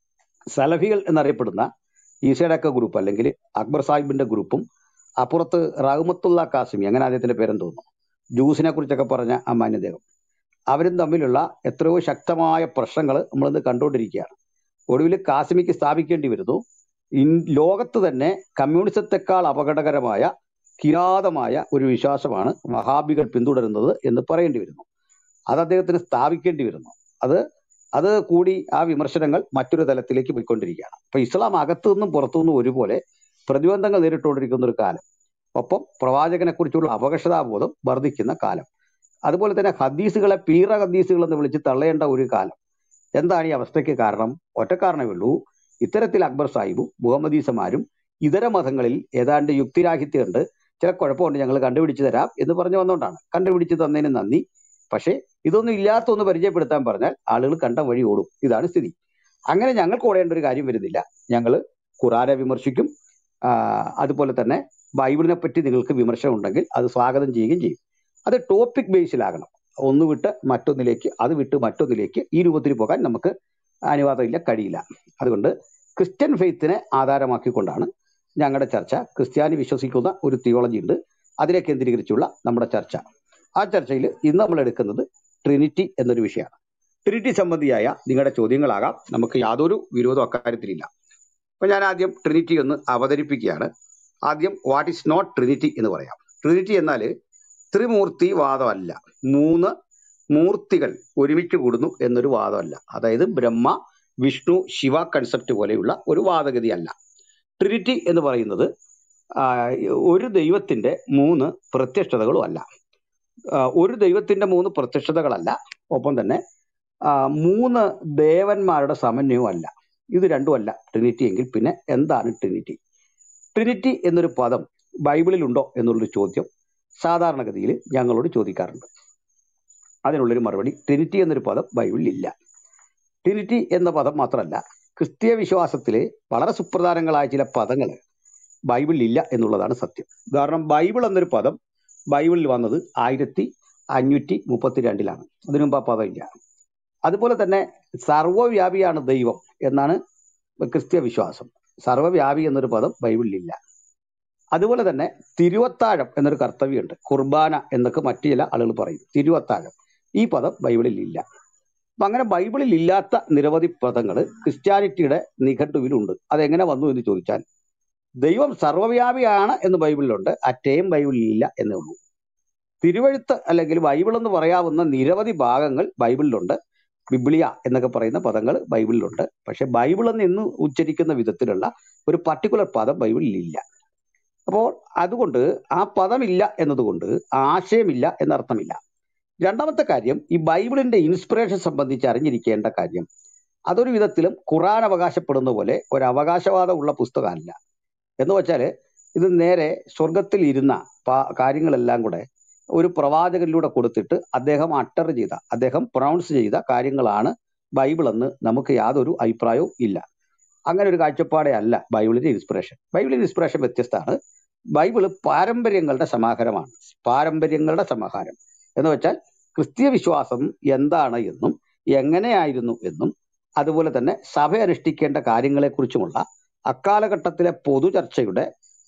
സലഫികൾ എന്നറിയപ്പെടുന്ന ഈസയുടെയൊക്കെ ഗ്രൂപ്പ് അല്ലെങ്കിൽ അക്ബർ സാഹിബിന്റെ ഗ്രൂപ്പും അപ്പുറത്ത് റഹ്മത്തുള്ള കാസിമി അങ്ങനെ അദ്ദേഹത്തിന്റെ പേരെന്ന് തോന്നുന്നു ജൂസിനെ കുറിച്ചൊക്കെ പറഞ്ഞ ആ മാന്യദേഹം അവരും തമ്മിലുള്ള എത്രയോ ശക്തമായ പ്രശ്നങ്ങൾ നമ്മളിന്ന് കണ്ടുകൊണ്ടിരിക്കുകയാണ് ഒടുവിൽ കാസിമിക്ക് സ്ഥാപിക്കേണ്ടി വരുന്നു ഇൻ ലോകത്ത് തന്നെ കമ്മ്യൂണിസത്തെക്കാൾ അപകടകരമായ കിരാതമായ ഒരു വിശ്വാസമാണ് വഹാബികൾ പിന്തുടരുന്നത് എന്ന് പറയേണ്ടി വരുന്നു അത് അദ്ദേഹത്തിന് സ്ഥാപിക്കേണ്ടി വരുന്നു അത് അത് കൂടി ആ വിമർശനങ്ങൾ മറ്റൊരു തലത്തിലേക്ക് പോയിക്കൊണ്ടിരിക്കുകയാണ് അപ്പൊ ഇസ്ലാം അകത്തു നിന്നും പുറത്തു നിന്നും ഒരുപോലെ പ്രതിബന്ധങ്ങൾ നേരിട്ടുകൊണ്ടിരിക്കുന്ന ഒരു കാലം ഒപ്പം പ്രവാചകനെ കുറിച്ചുള്ള അപകർഷതാബോധം വർദ്ധിക്കുന്ന കാലം അതുപോലെ തന്നെ ഹദീസുകളെ പീറ ഹദീസുകൾ എന്ന് വിളിച്ച് തള്ളേണ്ട ഒരു കാലം എന്താണ് ഈ അവസ്ഥയ്ക്ക് കാരണം ഒറ്റ കാരണമേ ഉള്ളൂ ഇത്തരത്തിൽ അക്ബർ സാഹിബും മുഹമ്മദീസമാരും ഇതര മതങ്ങളിൽ ഏതാണ്ട് യുക്തിരാഹിത്യമുണ്ട് ചില കുഴപ്പമുണ്ട് ഞങ്ങൾ കണ്ടുപിടിച്ചു തരാം എന്ന് പറഞ്ഞു വന്നുകൊണ്ടാണ് കണ്ടുപിടിച്ച് തന്നതിന് നന്ദി പക്ഷേ ഇതൊന്നും ഇല്ലാത്ത ഒന്ന് പരിചയപ്പെടുത്താൻ പറഞ്ഞാൽ ആളുകൾ കണ്ട വഴി ഓടും ഇതാണ് സ്ഥിതി അങ്ങനെ ഞങ്ങൾക്ക് ഓടേണ്ട ഒരു കാര്യം വരുന്നില്ല ഞങ്ങൾ ഖുറാനെ വിമർശിക്കും ആ, അതുപോലെ തന്നെ ബൈബിളിനെ പറ്റി നിങ്ങൾക്ക് വിമർശനം ഉണ്ടെങ്കിൽ അത് സ്വാഗതം ചെയ്യുകയും ചെയ്യും അത് ടോപ്പിക് ബേസിലാകണം ഒന്ന് വിട്ട് മറ്റൊന്നിലേക്ക് അത് വിട്ട് മറ്റൊന്നിലേക്ക് ഈ രൂപത്തിൽ പോകാൻ നമുക്ക് അനുവാദമില്ല കഴിയില്ല അതുകൊണ്ട് ക്രിസ്ത്യൻ ഫെയ്ത്തിനെ ആധാരമാക്കിക്കൊണ്ടാണ് ഞങ്ങളുടെ ചർച്ച ക്രിസ്ത്യാനി വിശ്വസിക്കുന്ന ഒരു തിയോളജി ഉണ്ട് അതിനെ കേന്ദ്രീകരിച്ചുള്ള നമ്മുടെ ചർച്ച ആ ചർച്ചയിൽ ഇന്ന് നമ്മൾ എടുക്കുന്നത് ട്രിനിറ്റി എന്നൊരു വിഷയമാണ് ട്രിനിറ്റി സംബന്ധിയായ നിങ്ങളുടെ ചോദ്യങ്ങളാകാം നമുക്ക് യാതൊരു വിരോധവും അക്കാര്യത്തിലില്ല അപ്പൊ ഞാൻ ആദ്യം ട്രിനിറ്റി ഒന്ന് അവതരിപ്പിക്കുകയാണ് ആദ്യം വാട്ട് ഈസ് നോട്ട് ട്രിനിറ്റി എന്ന് പറയാം ട്രിനിറ്റി എന്നാൽ ത്രിമൂർത്തി വാദമല്ല മൂന്ന് മൂർത്തികൾ ഒരുമിച്ച് കൂടുന്നു എന്നൊരു വാദമല്ല അതായത് ബ്രഹ്മ വിഷ്ണു ശിവ കൺസെപ്റ്റ് പോലെയുള്ള ഒരു വാദഗതി അല്ല ട്രിനിറ്റി എന്ന് പറയുന്നത് ആ, ഒരു ദൈവത്തിന്റെ മൂന്ന് പ്രത്യക്ഷതകളും അല്ല ആ, ഒരു ദൈവത്തിന്റെ മൂന്ന് പ്രത്യക്ഷതകളല്ല ഒപ്പം തന്നെ ആ, മൂന്ന് ദേവന്മാരുടെ സമന്വയവും അല്ല ഇത് രണ്ടും അല്ല ട്രിനിറ്റി എങ്കിൽ പിന്നെ എന്താണ് ട്രിനിറ്റി ട്രിനിറ്റി എന്നൊരു പദം ബൈബിളിൽ ഉണ്ടോ എന്നുള്ളൊരു ചോദ്യം സാധാരണഗതിയിൽ ഞങ്ങളോട് ചോദിക്കാറുണ്ട് അതിനുള്ളൊരു മറുപടി ട്രിനിറ്റി എന്നൊരു പദം ബൈബിളിൽ ഇല്ല ട്രിനിറ്റി എന്ന പദം മാത്രമല്ല ക്രിസ്തീയ വിശ്വാസത്തിലെ വളരെ സുപ്രധാനങ്ങളായ ചില പദങ്ങൾ ബൈബിളിൽ ഇല്ല എന്നുള്ളതാണ് സത്യം കാരണം ബൈബിൾ എന്നൊരു പദം ബൈബിളിൽ വന്നത് ആയിരത്തി അഞ്ഞൂറ്റി മുപ്പത്തിരണ്ടിലാണ് അതിനു മുമ്പ് ആ പദം ഇല്ല അതുപോലെ തന്നെ സർവ്വവ്യാപിയാണ് ദൈവം എന്നാണ് ക്രിസ്തീയ വിശ്വാസം സർവ്വവ്യാപി എന്നൊരു പദം ബൈബിളിൽ ഇല്ല അതുപോലെ തന്നെ തിരുവത്താഴം എന്നൊരു കർത്തവ്യമുണ്ട് കുർബാന എന്നൊക്കെ മറ്റു ചില ആളുകൾ പറയും തിരുവത്താഴം ഈ പദം ബൈബിളിൽ ഇല്ല അപ്പൊ അങ്ങനെ ബൈബിളിൽ ഇല്ലാത്ത നിരവധി പദങ്ങൾ ക്രിസ്ത്യാനിറ്റിയുടെ നിഘണ്ടുവിലുണ്ട് അതെങ്ങനെ വന്നു എന്ന് ചോദിച്ചാൽ ദൈവം സർവ്വവ്യാപിയാണ് എന്ന് ബൈബിളിലുണ്ട് അറ്റയും ബൈബിളിൽ ഇല്ല എന്നേ ഉള്ളൂ തിരുവഴുത്ത് അല്ലെങ്കിൽ ബൈബിൾ എന്ന് പറയാവുന്ന നിരവധി ഭാഗങ്ങൾ ബൈബിളിലുണ്ട് ബിബ്ലിയ എന്നൊക്കെ പറയുന്ന പദങ്ങൾ ബൈബിളിലുണ്ട് പക്ഷെ ബൈബിൾ എന്ന് ഇന്ന് ഉച്ചരിക്കുന്ന വിധത്തിലുള്ള ഒരു പർട്ടിക്കുലർ പദം ബൈബിളിൽ ഇല്ല അപ്പോൾ അതുകൊണ്ട് ആ പദമില്ല എന്നതുകൊണ്ട് ആശയമില്ല എന്നർത്ഥമില്ല രണ്ടാമത്തെ കാര്യം ഈ ബൈബിളിന്റെ ഇൻസ്പിറേഷൻ സംബന്ധിച്ച് അറിഞ്ഞിരിക്കേണ്ട കാര്യം അതൊരു വിധത്തിലും ഖുറാൻ അവകാശപ്പെടുന്ന പോലെ ഒരു അവകാശവാദം ഉള്ള പുസ്തകമല്ല എന്ന് വെച്ചാൽ ഇത് നേരെ സ്വർഗത്തിൽ ഇരുന്ന പാ- കാര്യങ്ങളെല്ലാം കൂടെ ഒരു പ്രവാചകനിലൂടെ കൊടുത്തിട്ട് അദ്ദേഹം അട്ടർ ചെയ്ത അദ്ദേഹം പ്രൊണൗൺസ് ചെയ്ത കാര്യങ്ങളാണ് ബൈബിൾ എന്ന് നമുക്ക് യാതൊരു അഭിപ്രായവും ഇല്ല അങ്ങനെ ഒരു കാഴ്ചപ്പാടേ അല്ല ബൈബിളിന്റെ ഇൻസ്പിറേഷൻ ബൈബിളിന്റെ ഇൻസ്പിറേഷൻ വ്യത്യസ്തമാണ് ബൈബിള് പാരമ്പര്യങ്ങളുടെ സമാഹാരമാണ് പാരമ്പര്യങ്ങളുടെ സമാഹാരം എന്ന് വെച്ചാൽ ക്രിസ്തീയ വിശ്വാസം എന്താണ് എന്നും എങ്ങനെയായിരുന്നു എന്നും അതുപോലെ തന്നെ സഭ അനുഷ്ഠിക്കേണ്ട കാര്യങ്ങളെക്കുറിച്ചുമുള്ള അക്കാലഘട്ടത്തിലെ പൊതുചർച്ചയുടെ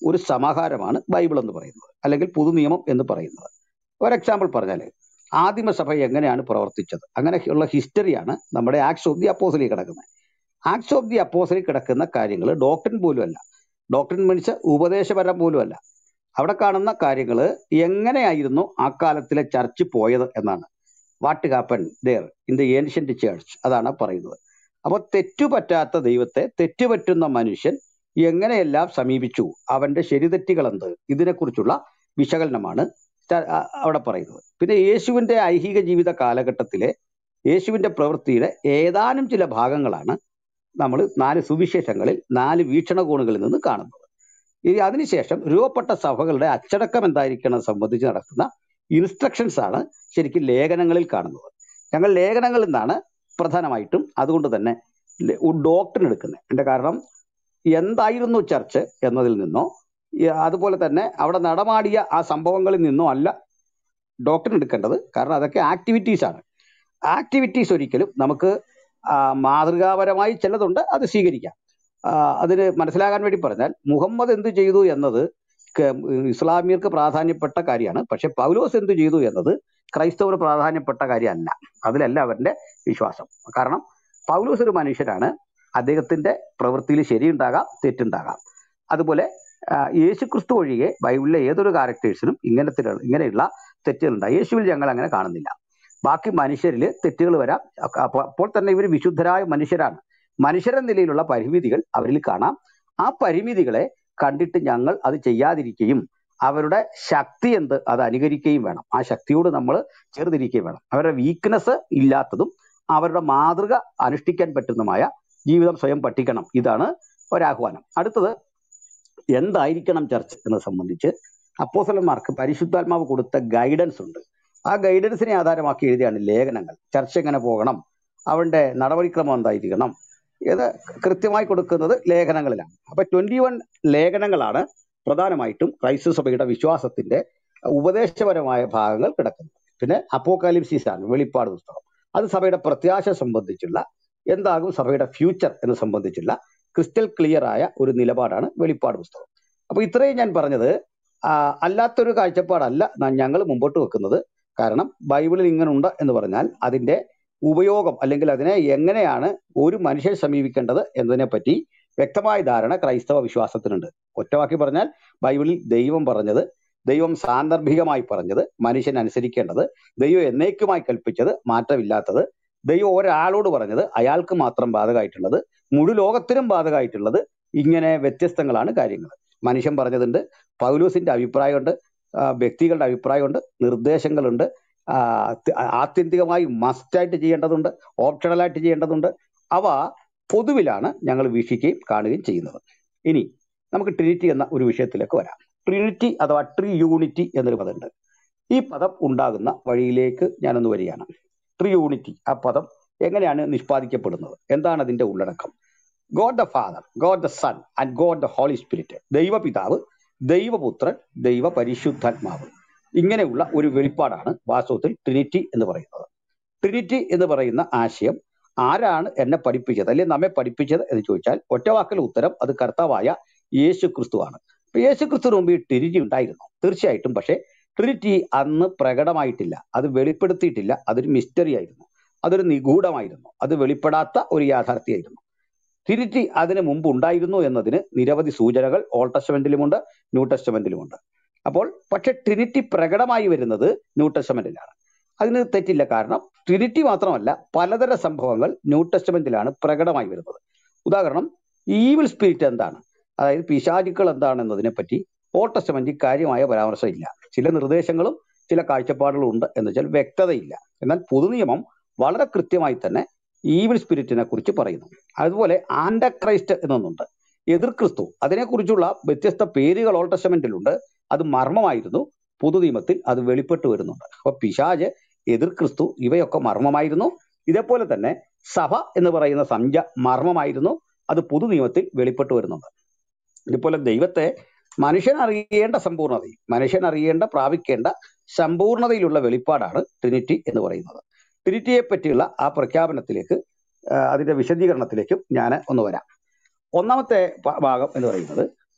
ഒരു സമാഹാരമാണ് ബൈബിൾ എന്ന് പറയുന്നത് അല്ലെങ്കിൽ പുതുനിയമം എന്ന് പറയുന്നത് ഒരു എക്സാമ്പിൾ പറഞ്ഞാൽ ആദിമസഭ എങ്ങനെയാണ് പ്രവർത്തിച്ചത് അങ്ങനെയുള്ള ഹിസ്റ്ററിയാണ് നമ്മുടെ ആക്സ് ഓഫ് ദി അപ്പോസലിൽ കിടക്കുന്നത് ആക്സ് ഓഫ് ദി അപ്പോസലിൽ കിടക്കുന്ന കാര്യങ്ങൾ ഡോക്ടറിൻ പോലും അല്ല ഡോക്ടറിൻ മീൻസ് ഉപദേശപരം പോലും അല്ല അവിടെ കാണുന്ന കാര്യങ്ങൾ എങ്ങനെയായിരുന്നു ആ കാലത്തിലെ ചർച്ച് പോയത് എന്നാണ് what happen there in the ancient church അതാണ് പറയുന്നത് അപ്പോൾ തെറ്റുപറ്റാത്ത ദൈവത്തെ തെറ്റുപറ്റുന്ന മനുഷ്യൻ എങ്ങനെയെല്ലാം സമീപിച്ചു അവന്റെ ശരിതെറ്റുകൾ എന്ത് ഇതിനെക്കുറിച്ചുള്ള വിശകലനമാണ് സ്റ്റാ- ആ- അവിടെ പറയുന്നത് പിന്നെ യേശുവിന്റെ ഐഹിക ജീവിത കാലഘട്ടത്തിലെ യേശുവിന്റെ പ്രവൃത്തിയുടെ ഏതാനും ചില ഭാഗങ്ങളാണ് നമ്മൾ നാല് സുവിശേഷങ്ങളിൽ നാല് വീക്ഷണകോണുകളിൽ നിന്ന് കാണുന്നത് ഇനി അതിനുശേഷം രൂപപ്പെട്ട സഭകളുടെ അച്ചടക്കം എന്തായിരിക്കണം സംബന്ധിച്ച് നടത്തുന്ന ഇൻസ്ട്രക്ഷൻസ് ആണ് ശരിക്കും ലേഖനങ്ങളിൽ കാണുന്നത് ഞങ്ങൾ ലേഖനങ്ങളിൽ നിന്നാണ് പ്രധാനമായിട്ടും അതുകൊണ്ട് തന്നെ ഡോക്ടറിന് എടുക്കുന്നത് എന്റെ കാരണം എന്തായിരുന്നു ചർച്ച് എന്നതിൽ നിന്നോ ഈ അതുപോലെ തന്നെ അവിടെ നടമാടിയ ആ സംഭവങ്ങളിൽ നിന്നോ അല്ല ഡോക്ടറിന് എടുക്കേണ്ടത് കാരണം അതൊക്കെ ആക്ടിവിറ്റീസ് ആണ് ആക്ടിവിറ്റീസ് ഒരിക്കലും നമുക്ക് ആ, മാതൃകാപരമായി ചിലതുണ്ട് അത് സ്വീകരിക്കാം ആ, അതിന് മനസ്സിലാകാൻ വേണ്ടി പറഞ്ഞാൽ മുഹമ്മദ് എന്ത് ചെയ്തു എന്നത് ക- ഇസ്ലാമിയർക്ക് പ്രാധാന്യപ്പെട്ട കാര്യമാണ് പക്ഷെ പൗലോസ് എന്ത് ചെയ്തു എന്നത് ക്രൈസ്തവന് പ്രാധാന്യപ്പെട്ട കാര്യമല്ല അതിലല്ല അവരുടെ വിശ്വാസം കാരണം പൗലോസ് ഒരു മനുഷ്യരാണ് അദ്ദേഹത്തിന്റെ പ്രവൃത്തിയിൽ ശരിയുണ്ടാകാം തെറ്റുണ്ടാകാം അതുപോലെ ആ, യേശുക്രിസ്തു ഒഴികെ ബൈബിളിലെ ഏതൊരു ക്യാരക്ടേഴ്സിനും ഇങ്ങനത്തെ ഇങ്ങനെയുള്ള തെറ്റുകളുണ്ടായി യേശുവിൽ ഞങ്ങൾ അങ്ങനെ കാണുന്നില്ല ബാക്കി മനുഷ്യരിൽ തെറ്റുകൾ വരാം അപ്പ- അപ്പ- അപ്പോൾ തന്നെ ഇവർ വിശുദ്ധരായ മനുഷ്യരാണ് മനുഷ്യരെന്ന നിലയിലുള്ള പരിമിതികൾ അവരിൽ കാണാം ആ പരിമിതികളെ കണ്ടിട്ട് ഞങ്ങൾ അത് ചെയ്യാതിരിക്കുകയും അവരുടെ ശക്തി എന്ത് അത് അനുകരിക്കുകയും വേണം ആ ശക്തിയോട് നമ്മൾ ചേർന്നിരിക്കുകയും വേണം അവരുടെ വീക്ക്നെസ് ഇല്ലാത്തതും അവരുടെ മാതൃക അനുഷ്ഠിക്കാൻ പറ്റുന്നതുമായ ജീവിതം സ്വയം പഠിക്കണം ഇതാണ് ഒരാഹ്വാനം അടുത്തത് എന്തായിരിക്കണം ചർച്ച് എന്നത് സംബന്ധിച്ച് അപ്പോസലന്മാർക്ക് പരിശുദ്ധാത്മാവ് കൊടുത്ത ഗൈഡൻസ് ഉണ്ട് ആ ഗൈഡൻസിനെ ആധാരമാക്കി എഴുതിയാണ് ലേഖനങ്ങൾ ചർച്ച എങ്ങനെ പോകണം അവന്റെ നടപടിക്രമം എന്തായിരിക്കണം ഇത് കൃത്യമായി കൊടുക്കുന്നത് ലേഖനങ്ങളിലാണ് അപ്പൊ ട്വന്റി വൺ ലേഖനങ്ങളാണ് പ്രധാനമായിട്ടും ക്രൈസ്തവ സഭയുടെ വിശ്വാസത്തിന്റെ ഉപദേശപരമായ ഭാഗങ്ങൾ കിടക്കുന്നത് പിന്നെ അപ്പോക്കാലിപ്സിസ് ആണ് വെളിപ്പാട് പുസ്തകം അത് സഭയുടെ പ്രത്യാശ സംബന്ധിച്ചുള്ള എന്താകും സഭയുടെ ഫ്യൂച്ചർ എന്ന് സംബന്ധിച്ചുള്ള ക്രിസ്റ്റൽ ക്ലിയർ ആയ ഒരു നിലപാടാണ് വെളിപ്പാട് പുസ്തകം അപ്പൊ ഇത്രയും ഞാൻ പറഞ്ഞത് ആ, അല്ലാത്തൊരു കാഴ്ചപ്പാടല്ല ഞങ്ങൾ മുമ്പോട്ട് വെക്കുന്നത് കാരണം ബൈബിളിൽ ഇങ്ങനെ ഉണ്ട് എന്ന് പറഞ്ഞാൽ അതിന്റെ ഉപയോഗം അല്ലെങ്കിൽ അതിനെ എങ്ങനെയാണ് ഒരു മനുഷ്യൻ സമീപിക്കേണ്ടത് എന്നതിനെ പറ്റി വ്യക്തമായ ധാരണ ക്രൈസ്തവ വിശ്വാസത്തിനുണ്ട് ഒറ്റവാക്കി പറഞ്ഞാൽ ബൈബിളിൽ ദൈവം പറഞ്ഞത് ദൈവം സാന്ദർഭികമായി പറഞ്ഞത് മനുഷ്യൻ അനുസരിക്കേണ്ടത് ദൈവം എന്നേക്കുമായി കൽപ്പിച്ചത് മാറ്റമില്ലാത്തത് ദൈവം ഒരാളോട് പറഞ്ഞത് അയാൾക്ക് മാത്രം ബാധകമായിട്ടുള്ളത് മുഴു ലോകത്തിനും ബാധകമായിട്ടുള്ളത് ഇങ്ങനെ വ്യത്യസ്തങ്ങളാണ് കാര്യങ്ങൾ മനുഷ്യൻ പറഞ്ഞതുണ്ട് പൗലൂസിന്റെ അഭിപ്രായമുണ്ട് ആ, വ്യക്തികളുടെ അഭിപ്രായമുണ്ട് നിർദ്ദേശങ്ങളുണ്ട് ആ, ത- ആത്യന്തികമായി മസ്റ്റായിട്ട് ചെയ്യേണ്ടതുണ്ട് ഓപ്ഷണലായിട്ട് ചെയ്യേണ്ടതുണ്ട് അവ പൊതുവിലാണ് ഞങ്ങൾ വീക്ഷിക്കുകയും കാണുകയും ചെയ്യുന്നത് ഇനി നമുക്ക് ട്രിനിറ്റി എന്ന ഒരു വിഷയത്തിലേക്ക് വരാം ട്രിനിറ്റി അഥവാ ട്രി യൂണിറ്റി എന്നൊരു പദമുണ്ട് ഈ പദം ഉണ്ടാകുന്ന വഴിയിലേക്ക് ഞാനൊന്ന് വരികയാണ് ട്രി യൂണിറ്റി ആ പദം എങ്ങനെയാണ് നിഷ്പാദിക്കപ്പെടുന്നത് എന്താണ് അതിന്റെ ഉള്ളടക്കം God the Father God the Son and God the Holy Spirit ദൈവപിതാവ് ദൈവപുത്രൻ ദൈവ പരിശുദ്ധാത്മാവ് ഇങ്ങനെയുള്ള ഒരു വെളിപ്പാടാണ് വാസ്തവത്തിൽ ട്രിനിറ്റി എന്ന് പറയുന്നത് ട്രിനിറ്റി എന്ന് പറയുന്ന ആശയം ആരാണ് എന്നെ പഠിപ്പിച്ചത് അല്ലെങ്കിൽ നമ്മെ പഠിപ്പിച്ചത് എന്ന് ചോദിച്ചാൽ ഒറ്റവാക്കൽ ഉത്തരം അത് കർത്താവായ യേശു ക്രിസ്തുവാണ് അപ്പൊ യേശു ക്രിസ്തുവിന് മുമ്പ് ഈ ട്രിനിറ്റി ഉണ്ടായിരുന്നു തീർച്ചയായിട്ടും പക്ഷേ ട്രിനിറ്റി അന്ന് പ്രകടമായിട്ടില്ല അത് വെളിപ്പെടുത്തിയിട്ടില്ല അതൊരു മിസ്റ്ററി ആയിരുന്നു അതൊരു നിഗൂഢമായിരുന്നു അത് വെളിപ്പെടാത്ത ഒരു യാഥാർത്ഥ്യമായിരുന്നു ട്രിനിറ്റി അതിന് മുമ്പ് ഉണ്ടായിരുന്നു എന്നതിന് നിരവധി സൂചനകൾ ഓൾഡ് ടെസ്റ്റമെന്റിലുമുണ്ട് ന്യൂ ടെസ്റ്റമെന്റിലുമുണ്ട് അപ്പോൾ പക്ഷെ ട്രിനിറ്റി പ്രകടമായി വരുന്നത് ന്യൂ ടെസ്റ്റമെന്റിലാണ് അതിന് തെറ്റില്ല കാരണം ട്രിനിറ്റി മാത്രമല്ല പലതര സംഭവങ്ങൾ ന്യൂ ടെസ്റ്റമെന്റിലാണ് പ്രകടമായി വരുന്നത് ഉദാഹരണം ഈവിൾ സ്പിരിറ്റ് എന്താണ് അതായത് പിശാചുക്കൾ എന്താണെന്നതിനെ പറ്റി ഓൾഡ് ടെസ്റ്റമെന്റിൽ കാര്യമായ പരാമർശം ഇല്ല ചില നിർദ്ദേശങ്ങളും ചില കാഴ്ചപ്പാടുകളും ഉണ്ട് എന്ന് വെച്ചാൽ വ്യക്തതയില്ല എന്നാൽ പൊതുനിയമം വളരെ കൃത്യമായി തന്നെ ഈവിൾ സ്പിരിറ്റിനെ കുറിച്ച് പറയുന്നു അതുപോലെ ആൻഡക്രൈസ്റ്റ് എന്നൊന്നുണ്ട് എതിർ ക്രിസ്തു അതിനെക്കുറിച്ചുള്ള വ്യത്യസ്ത പേരുകൾ ഓൾഡ് ടെസ്റ്റമെന്റിലുണ്ട് അത് മർമ്മമായിരുന്നു പുതുനിയമത്തിൽ അത് വെളിപ്പെട്ട് വരുന്നുണ്ട് അപ്പൊ പിശാജ് എതിർ ക്രിസ്തു ഇവയൊക്കെ മർമ്മമായിരുന്നു ഇതേപോലെ തന്നെ സഭ എന്ന് പറയുന്ന സംഖ്യ മർമ്മമായിരുന്നു അത് പുതുനിയമത്തിൽ വെളിപ്പെട്ട് വരുന്നുണ്ട് ഇതുപോലെ ദൈവത്തെ മനുഷ്യൻ അറിയേണ്ട സമ്പൂർണതയിൽ മനുഷ്യൻ അറിയേണ്ട പ്രാപിക്കേണ്ട സമ്പൂർണതയിലുള്ള വെളിപ്പാടാണ് ട്രിനിറ്റി എന്ന് പറയുന്നത് ട്രിനിറ്റിയെ പറ്റിയുള്ള ആ പ്രഖ്യാപനത്തിലേക്ക് ആ, അതിന്റെ വിശദീകരണത്തിലേക്കും ഞാൻ ഒന്ന് വരാം ഒന്നാമത്തെ ഭ- ഭാഗം എന്ന് പറയുന്നത്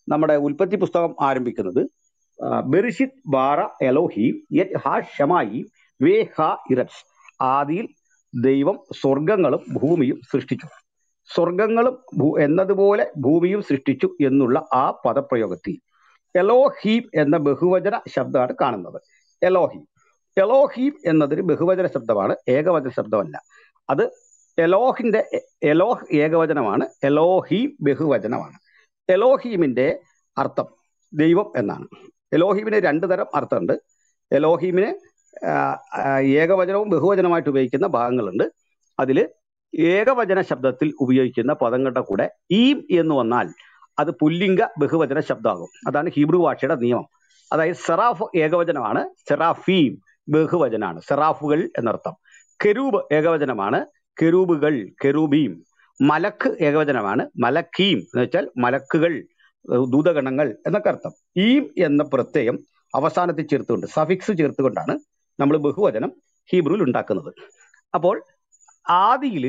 നമ്മുടെ ഉൽപ്പത്തി പുസ്തകം ആരംഭിക്കുന്നത് ആ, ബെറിഷിത് ബാറ എലോഹീം യത് ഹാ ഷമായി വേ ഹാ ഇറച്ച് ആദിയിൽ ദൈവം സ്വർഗങ്ങളും ഭൂമിയും സൃഷ്ടിച്ചു സ്വർഗങ്ങളും ഭൂ- എന്നതുപോലെ ഭൂമിയും സൃഷ്ടിച്ചു എന്നുള്ള ആ പദപ്രയോഗത്തിൽ എലോഹീം എന്ന ബഹുവചന ശബ്ദമാണ് കാണുന്നത് എലോഹീം എലോഹീം എന്നതൊരു ബഹുവചന ശബ്ദമാണ് ഏകവചന ശബ്ദമല്ല അത് എലോഹിന്റെ എ- എലോഹ് ഏകവചനമാണ് എലോഹീം ബഹുവചനമാണ് എലോഹീമിന്റെ അർത്ഥം ദൈവം എന്നാണ് എലോഹീമിന് രണ്ട് തരം അർത്ഥമുണ്ട് എലോഹീമിന് ആ, ആ, ഏകവചനവും ബഹുവചനമായിട്ട് ഉപയോഗിക്കുന്ന ഭാഗങ്ങളുണ്ട് അതിൽ ഏകവചന ശബ്ദത്തിൽ ഉപയോഗിക്കുന്ന പദങ്ങളുടെ കൂടെ ഈം എന്ന് വന്നാൽ അത് പുല്ലിംഗ ബഹുവചന ശബ്ദമാകും അതാണ് ഹീബ്രു ഭാഷയുടെ നിയമം അതായത് സെറാഫ് ഏകവചനമാണ് സെറാഫീം ബഹുവചനാണ് സെറാഫുകൾ എന്നർത്ഥം കെരൂബ് ഏകവചനമാണ് കെരൂബുകൾ കെരൂബീം മലക്ക് ഏകവചനമാണ് മലക്കീം എന്ന് വെച്ചാൽ മലക്കുകൾ ഏഹ് ദൂതഗണങ്ങൾ എന്നൊക്കെ അർത്ഥം ഈം എന്ന പ്രത്യയം അവസാനത്തിൽ ചേർത്തുകൊണ്ട് സഫിക്സ് ചേർത്തുകൊണ്ടാണ് നമ്മൾ ബഹുവചനം ഹീബ്രുവിൽ ഉണ്ടാക്കുന്നത് അപ്പോൾ ആദിയിൽ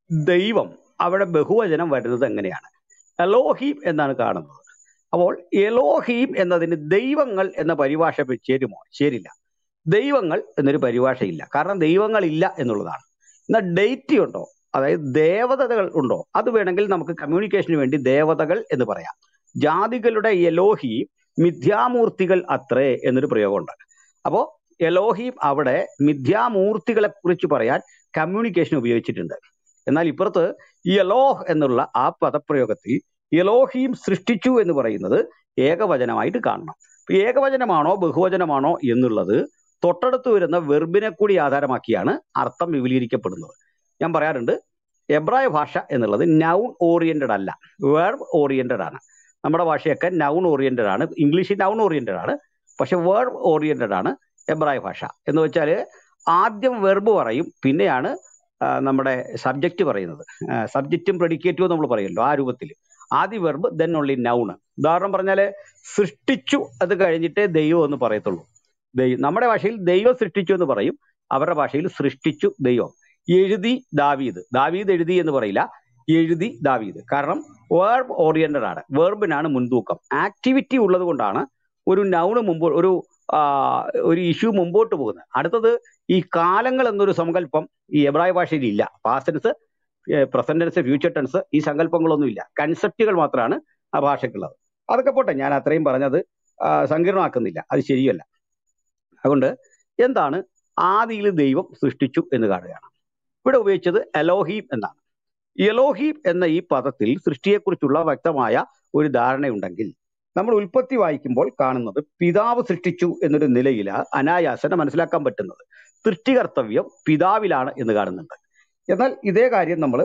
ദൈവം അവിടെ ബഹുവചനം വരുന്നത് എങ്ങനെയാണ് എലോഹീം എന്നാണ് കാണുന്നത് അപ്പോൾ എലോഹീം എന്നതിന് ദൈവങ്ങൾ എന്ന പരിഭാഷ ചേരുമോ ചേരില്ല ദൈവങ്ങൾ എന്നൊരു പരിഭാഷയില്ല കാരണം ദൈവങ്ങളില്ല എന്നുള്ളതാണ് എന്നാൽ ഡേറ്റ് ഉണ്ടോ അതായത് ദേവതകൾ ഉണ്ടോ അത് വേണമെങ്കിൽ നമുക്ക് കമ്മ്യൂണിക്കേഷന് വേണ്ടി ദേവതകൾ എന്ന് പറയാം ജാതികളുടെ എലോഹി മിഥ്യാമൂർത്തികൾ അത്രേ എന്നൊരു പ്രയോഗമുണ്ട് അപ്പോ എലോഹീം അവിടെ മിഥ്യാമൂർത്തികളെ കുറിച്ച് പറയാൻ കമ്മ്യൂണിക്കേഷൻ ഉപയോഗിച്ചിട്ടുണ്ട് എന്നാൽ ഇപ്പുറത്ത് ഈ എലോഹ് എന്നുള്ള ആ പദപ്രയോഗത്തിൽ എലോഹീം സൃഷ്ടിച്ചു എന്ന് പറയുന്നത് ഏകവചനമായിട്ട് കാണണം ഇപ്പൊ ഏകവചനമാണോ ബഹുവചനമാണോ എന്നുള്ളത് തൊട്ടടുത്ത് വരുന്ന വെർബിനെ കൂടി ആധാരമാക്കിയാണ് അർത്ഥം വിപുലീകരിക്കപ്പെടുന്നത് ഞാൻ പറയാറുണ്ട് എബ്രായ ഭാഷ എന്നുള്ളത് നൗൺ ഓറിയന്റഡ് അല്ല വേർബ് ഓറിയന്റഡ് ആണ് നമ്മുടെ ഭാഷയൊക്കെ നൗൺ ഓറിയന്റഡ് ആണ് ഇംഗ്ലീഷ് നൗൺ ഓറിയന്റഡ് ആണ് പക്ഷെ വേർബ് ഓറിയന്റഡ് ആണ് എബ്രായ ഭാഷ എന്ന് വെച്ചാൽ ആദ്യം വെർബ് പറയും പിന്നെയാണ് ആ, നമ്മുടെ സബ്ജക്റ്റ് പറയുന്നത് സബ്ജക്റ്റും പ്രെഡിക്കേറ്റും നമ്മൾ പറയുമല്ലോ ആ രൂപത്തിൽ ആദ്യ വെർബ് ദെൻ ഓൺലി നൗണ് ഉദാഹരണം പറഞ്ഞാൽ സൃഷ്ടിച്ചു അത് കഴിഞ്ഞിട്ടേ ദൈവം എന്ന് പറയത്തുള്ളൂ ദൈവം നമ്മുടെ ഭാഷയിൽ ദൈവം സൃഷ്ടിച്ചു എന്ന് പറയും അവരുടെ ഭാഷയിൽ സൃഷ്ടിച്ചു ദൈവം എഴുതി ദാവീദ് ദാവീദ് എഴുതി എന്ന് പറയില്ല എഴുതി ദാവീദ് കാരണം വേർബ് ഓറിയന്റഡ് ആണ് വേർബിനാണ് മുൻതൂക്കം ആക്ടിവിറ്റി ഉള്ളത് കൊണ്ടാണ് ഒരു നൗണ് മുമ്പ് ഒരു ആ, ഒരു ഇഷ്യൂ മുമ്പോട്ട് പോകുന്നത് അടുത്തത് ഈ കാലങ്ങൾ എന്നൊരു സങ്കല്പം ഈ എബ്രായ ഭാഷയിൽ ഇല്ല past tense present tense future tense ഈ സങ്കല്പങ്ങളൊന്നും ഇല്ല കൺസെപ്റ്റുകൾ മാത്രമാണ് ആ ഭാഷയ്ക്കുള്ളത് അതൊക്കെ പോട്ടെ ഞാൻ അത്രയും പറഞ്ഞത് ആ, സങ്കീർണമാക്കുന്നില്ല അത് ശരിയല്ല അതുകൊണ്ട് എന്താണ് ആദിയിൽ ദൈവം സൃഷ്ടിച്ചു എന്ന് കാണുകയാണ് ഇവിടെ ഉപയോഗിച്ചത് എലോഹീം എന്നാണ് എലോഹീം എന്ന ഈ പദത്തിൽ സൃഷ്ടിയെക്കുറിച്ചുള്ള വ്യക്തമായ ഒരു ധാരണയുണ്ടെങ്കിൽ നമ്മൾ ഉൽപ്പത്തി വായിക്കുമ്പോൾ കാണുന്നത് പിതാവ് സൃഷ്ടിച്ചു എന്നൊരു നിലയിൽ അനായാസന മനസ്സിലാക്കാൻ പറ്റുന്നത് സൃഷ്ടികർത്തവ്യം പിതാവിലാണ് എന്ന് കാണുന്നുണ്ട് എന്നാൽ ഇതേ കാര്യം നമ്മൾ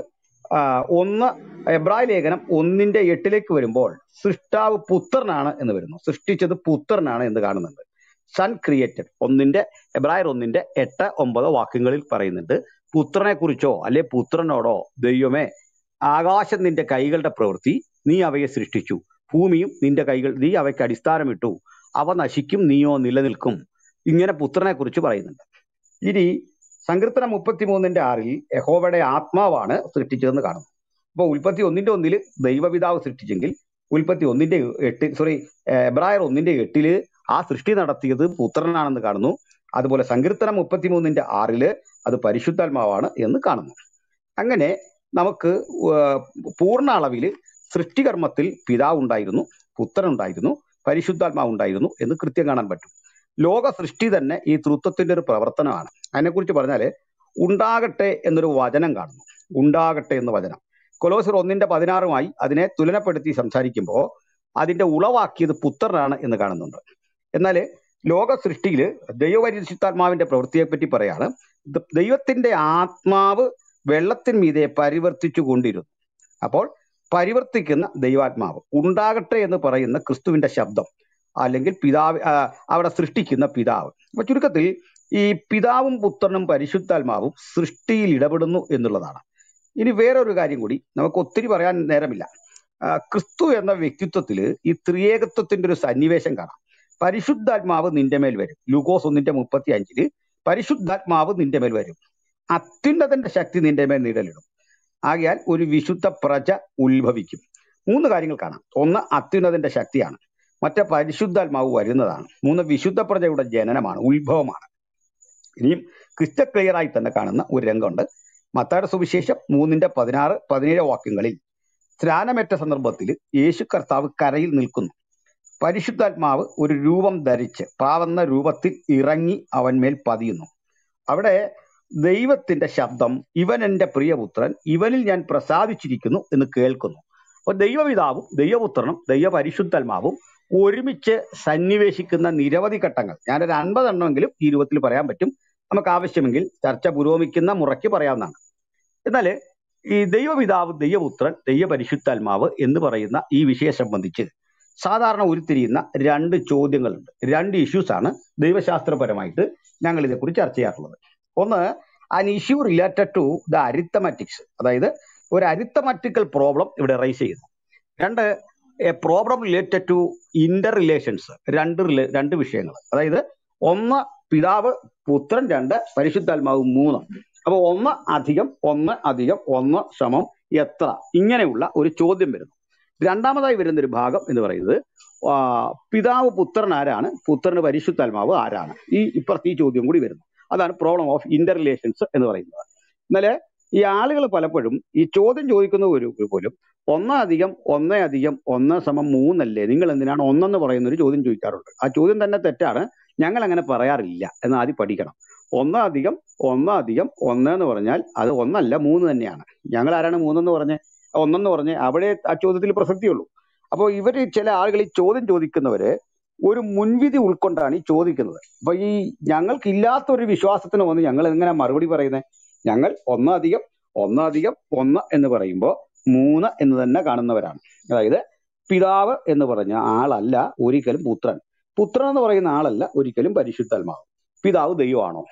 ഒന്ന് എബ്രായ ലേഖനം ഒന്നിന്റെ എട്ടിലേക്ക് വരുമ്പോൾ സൃഷ്ടാവ് പുത്രനാണ് എന്ന് വരുന്നു സൃഷ്ടിച്ചത് പുത്രനാണ് എന്ന് കാണുന്നുണ്ട് സൺ ക്രിയേറ്റഡ് ഒന്നിന്റെ എബ്രായർ ഒന്നിന്റെ എട്ട് ഒമ്പത് വാക്യങ്ങളിൽ പറയുന്നുണ്ട് പുത്രനെ കുറിച്ചോ അല്ലെ പുത്രനോടോ ദൈവമേ ആകാശം നിന്റെ കൈകളുടെ പ്രവൃത്തി നീ അവയെ സൃഷ്ടിച്ചു ഭൂമിയും നിന്റെ കൈകൾ നീ അവയ്ക്ക് അടിസ്ഥാനമിട്ടു അവ നശിക്കും നീയോ നിലനിൽക്കും ഇങ്ങനെ പുത്രനെ കുറിച്ച് പറയുന്നുണ്ട് ഇനി സങ്കീർത്തനം മുപ്പത്തിമൂന്നിന്റെ ആറിൽ യഹോവയുടെ ആത്മാവാണ് സൃഷ്ടിച്ചതെന്ന് കാണുന്നു അപ്പൊ ഉൽപ്പത്തി ഒന്നിന്റെ ഒന്നില് ദൈവപിതാവ് സൃഷ്ടിച്ചെങ്കിൽ ഉൽപ്പത്തി ഒന്നിന്റെ എട്ട് സോറി എബ്രായർ ഒന്നിന്റെ എട്ടില് ആ സൃഷ്ടി നടത്തിയത് പുത്രനാണെന്ന് കാണുന്നു അതുപോലെ സങ്കീർത്തനം മുപ്പത്തിമൂന്നിന്റെ ആറില് അത് പരിശുദ്ധാത്മാവാണ് എന്ന് കാണുന്നു അങ്ങനെ നമുക്ക് ഏർ പൂർണ്ണ അളവിൽ സൃഷ്ടികർമ്മത്തിൽ പിതാവ് ഉണ്ടായിരുന്നു പുത്രൻ ഉണ്ടായിരുന്നു പരിശുദ്ധാത്മാവ് ഉണ്ടായിരുന്നു എന്ന് കൃത്യം കാണാൻ പറ്റും ലോക സൃഷ്ടി തന്നെ ഈ തൃത്വത്തിന്റെ ഒരു പ്രവർത്തനമാണ് അതിനെക്കുറിച്ച് പറഞ്ഞാല് ഉണ്ടാകട്ടെ എന്നൊരു വചനം കാണുന്നു ഉണ്ടാകട്ടെ എന്ന വചനം കൊലോസർ ഒന്നിന്റെ പതിനാറുമായി അതിനെ തുലനപ്പെടുത്തി സംസാരിക്കുമ്പോൾ അതിന്റെ ഉളവാക്കിയത് പുത്രനാണ് എന്ന് കാണുന്നുണ്ട് എന്നാൽ ലോക സൃഷ്ടിയിൽ ദൈവപരിശുദ്ധാത്മാവിന്റെ പ്രവൃത്തിയെ പറ്റി പറയാണ് ദ- ദൈവത്തിന്റെ ആത്മാവ് വെള്ളത്തിൻ മീതെ പരിവർത്തിച്ചു കൊണ്ടിരുന്നു അപ്പോൾ പരിവർത്തിക്കുന്ന ദൈവാത്മാവ് ഉണ്ടാകട്ടെ എന്ന് പറയുന്ന ക്രിസ്തുവിന്റെ ശബ്ദം അല്ലെങ്കിൽ പിതാവ് ആ, അവിടെ സൃഷ്ടിക്കുന്ന പിതാവ് അപ്പൊ ചുരുക്കത്തിൽ ഈ പിതാവും പുത്രനും പരിശുദ്ധാത്മാവും സൃഷ്ടിയിൽ ഇടപെടുന്നു എന്നുള്ളതാണ് ഇനി വേറൊരു കാര്യം കൂടി നമുക്ക് ഒത്തിരി പറയാൻ നേരമില്ല ആ, ക്രിസ്തു എന്ന വ്യക്തിത്വത്തിൽ ഈ ത്രിയേകത്വത്തിന്റെ ഒരു സന്നിവേശം കാണാം പരിശുദ്ധാത്മാവ് നിന്റെ മേൽ വരും ലൂക്കോസ് ഒന്നിന്റെ മുപ്പത്തി അഞ്ചില് പരിശുദ്ധാത്മാവ് നിന്റെ മേൽ വരും അത്യുന്നതന്റെ ശക്തി നിന്റെ മേൽ നിഴലിടും ആകയാൽ ഒരു വിശുദ്ധ പ്രജ ഉത്ഭവിക്കും മൂന്ന് കാര്യങ്ങൾ കാണാം ഒന്ന് അത്യുന്നതിന്റെ ശക്തിയാണ് മറ്റേ പരിശുദ്ധാത്മാവ് വരുന്നതാണ് മൂന്ന് വിശുദ്ധ പ്രജയുടെ ജനനമാണ് ഉത്ഭവമാണ് ഇനിയും ക്രിസ്റ്റൽ ക്ലിയർ ആയി തന്നെ കാണുന്ന ഒരു രംഗമുണ്ട് മത്തായുടെ സുവിശേഷം മൂന്നിന്റെ പതിനാറ് പതിനേഴ് വാക്യങ്ങളിൽ സ്നാനമേറ്റ സന്ദർഭത്തിൽ യേശു കർത്താവ് കരയിൽ നിൽക്കുന്നു പരിശുദ്ധാത്മാവ് ഒരു രൂപം ധരിച്ച് പാവുന്ന രൂപത്തിൽ ഇറങ്ങി അവന്മേൽ പതിയുന്നു അവിടെ ദൈവത്തിന്റെ ശബ്ദം ഇവൻ എന്റെ പ്രിയപുത്രൻ ഇവനിൽ ഞാൻ പ്രസാദിച്ചിരിക്കുന്നു എന്ന് കേൾക്കുന്നു അപ്പൊ ദൈവപിതാവും ദൈവപുത്രനും ദൈവപരിശുദ്ധാത്മാവും ഒരുമിച്ച് സന്നിവേശിക്കുന്ന നിരവധി ഘട്ടങ്ങൾ ഞാനൊരു അൻപതെണ്ണമെങ്കിലും ഈ രൂപത്തിൽ പറയാൻ പറ്റും നമുക്ക് ആവശ്യമെങ്കിൽ ചർച്ച പുരോഗമിക്കുന്ന മുറയ്ക്ക് പറയാവുന്നതാണ് എന്നാല് ഈ ദൈവപിതാവ് ദൈവപുത്രൻ ദൈവപരിശുദ്ധാത്മാവ് എന്ന് പറയുന്ന ഈ വിഷയം സംബന്ധിച്ച് സാധാരണ ഉരുത്തിരിയുന്ന രണ്ട് ചോദ്യങ്ങളുണ്ട് രണ്ട് ഇഷ്യൂസ് ആണ് ദൈവശാസ്ത്രപരമായിട്ട് ഞങ്ങൾ ഇതേക്കുറിച്ച് ചർച്ച ചെയ്യാറുള്ളത് ഒന്ന് an issue related to the arithmetics അതായത് ഒരു അരിത്തമാറ്റിക്കൽ പ്രോബ്ലം ഇവിടെ റൈസ് ചെയ്യുന്നു രണ്ട് a problem related to interrelations രണ്ട് റിലേ- രണ്ട് വിഷയങ്ങൾ അതായത് ഒന്ന് പിതാവ് പുത്രൻ രണ്ട് പരിശുദ്ധാത്മാവ് മൂന്ന് അപ്പൊ ഒന്ന് അധികം ഒന്ന് അധികം ഒന്ന് സമം എത്ര ഇങ്ങനെയുള്ള ഒരു ചോദ്യം വരുന്നു രണ്ടാമതായി വരുന്ന ഒരു ഭാഗം എന്ന് പറയുന്നത് ആ, പിതാവ് പുത്രൻ ആരാണ് പുത്രന് പരിശുദ്ധാത്മാവ് ആരാണ് ഈ ഇപ്പുറത്ത് ഈ ചോദ്യം കൂടി വരുന്നു അതാണ് പ്രോബ്ലം ഓഫ് ഇന്റർ റിലേഷൻസ് എന്ന് പറയുന്നത് എന്നാല് ഈ ആളുകൾ പലപ്പോഴും ഈ ചോദ്യം ചോദിക്കുന്ന ഒരു ഒരു പോലും ഒന്ന് അധികം ഒന്ന് അധികം ഒന്ന് സമം മൂന്നല്ലേ നിങ്ങൾ എന്തിനാണ് ഒന്നെന്ന് പറയുന്ന ഒരു ചോദ്യം ചോദിക്കാറുണ്ട് ആ ചോദ്യം തന്നെ തെറ്റാണ് ഞങ്ങൾ അങ്ങനെ പറയാറില്ല എന്ന് ആദ്യം പഠിക്കണം ഒന്ന് അധികം ഒന്ന് അധികം ഒന്ന് എന്ന് പറഞ്ഞാൽ അത് ഒന്നല്ല മൂന്ന് തന്നെയാണ് ഞങ്ങൾ ആരാണ് മൂന്നെന്ന് പറഞ്ഞ് ഒന്നെന്ന് പറഞ്ഞ് അവിടെ ആ ചോദ്യത്തിൽ പ്രസക്തിയുള്ളൂ അപ്പോൾ ഇവര് ചില ആളുകൾ ഈ ചോദ്യം ചോദിക്കുന്നവര് ഒരു മുൻവിധി ഉൾക്കൊണ്ടാണ് ഈ ചോദിക്കുന്നത് അപ്പൊ ഈ ഞങ്ങൾക്ക് ഇല്ലാത്ത ഒരു വിശ്വാസത്തിന് വന്ന് ഞങ്ങൾ എങ്ങനെ മറുപടി പറയുന്നത് ഞങ്ങൾ ഒന്നധികം ഒന്നധികം ഒന്ന് എന്ന് പറയുമ്പോൾ മൂന്ന് എന്ന് തന്നെ കാണുന്നവരാണ് അതായത് പിതാവ് എന്ന് പറഞ്ഞ ആളല്ല ഒരിക്കലും പുത്രൻ പുത്രൻ എന്ന് പറയുന്ന ആളല്ല ഒരിക്കലും പരിശുദ്ധാത്മാവ് പിതാവ് ദൈവമാണോ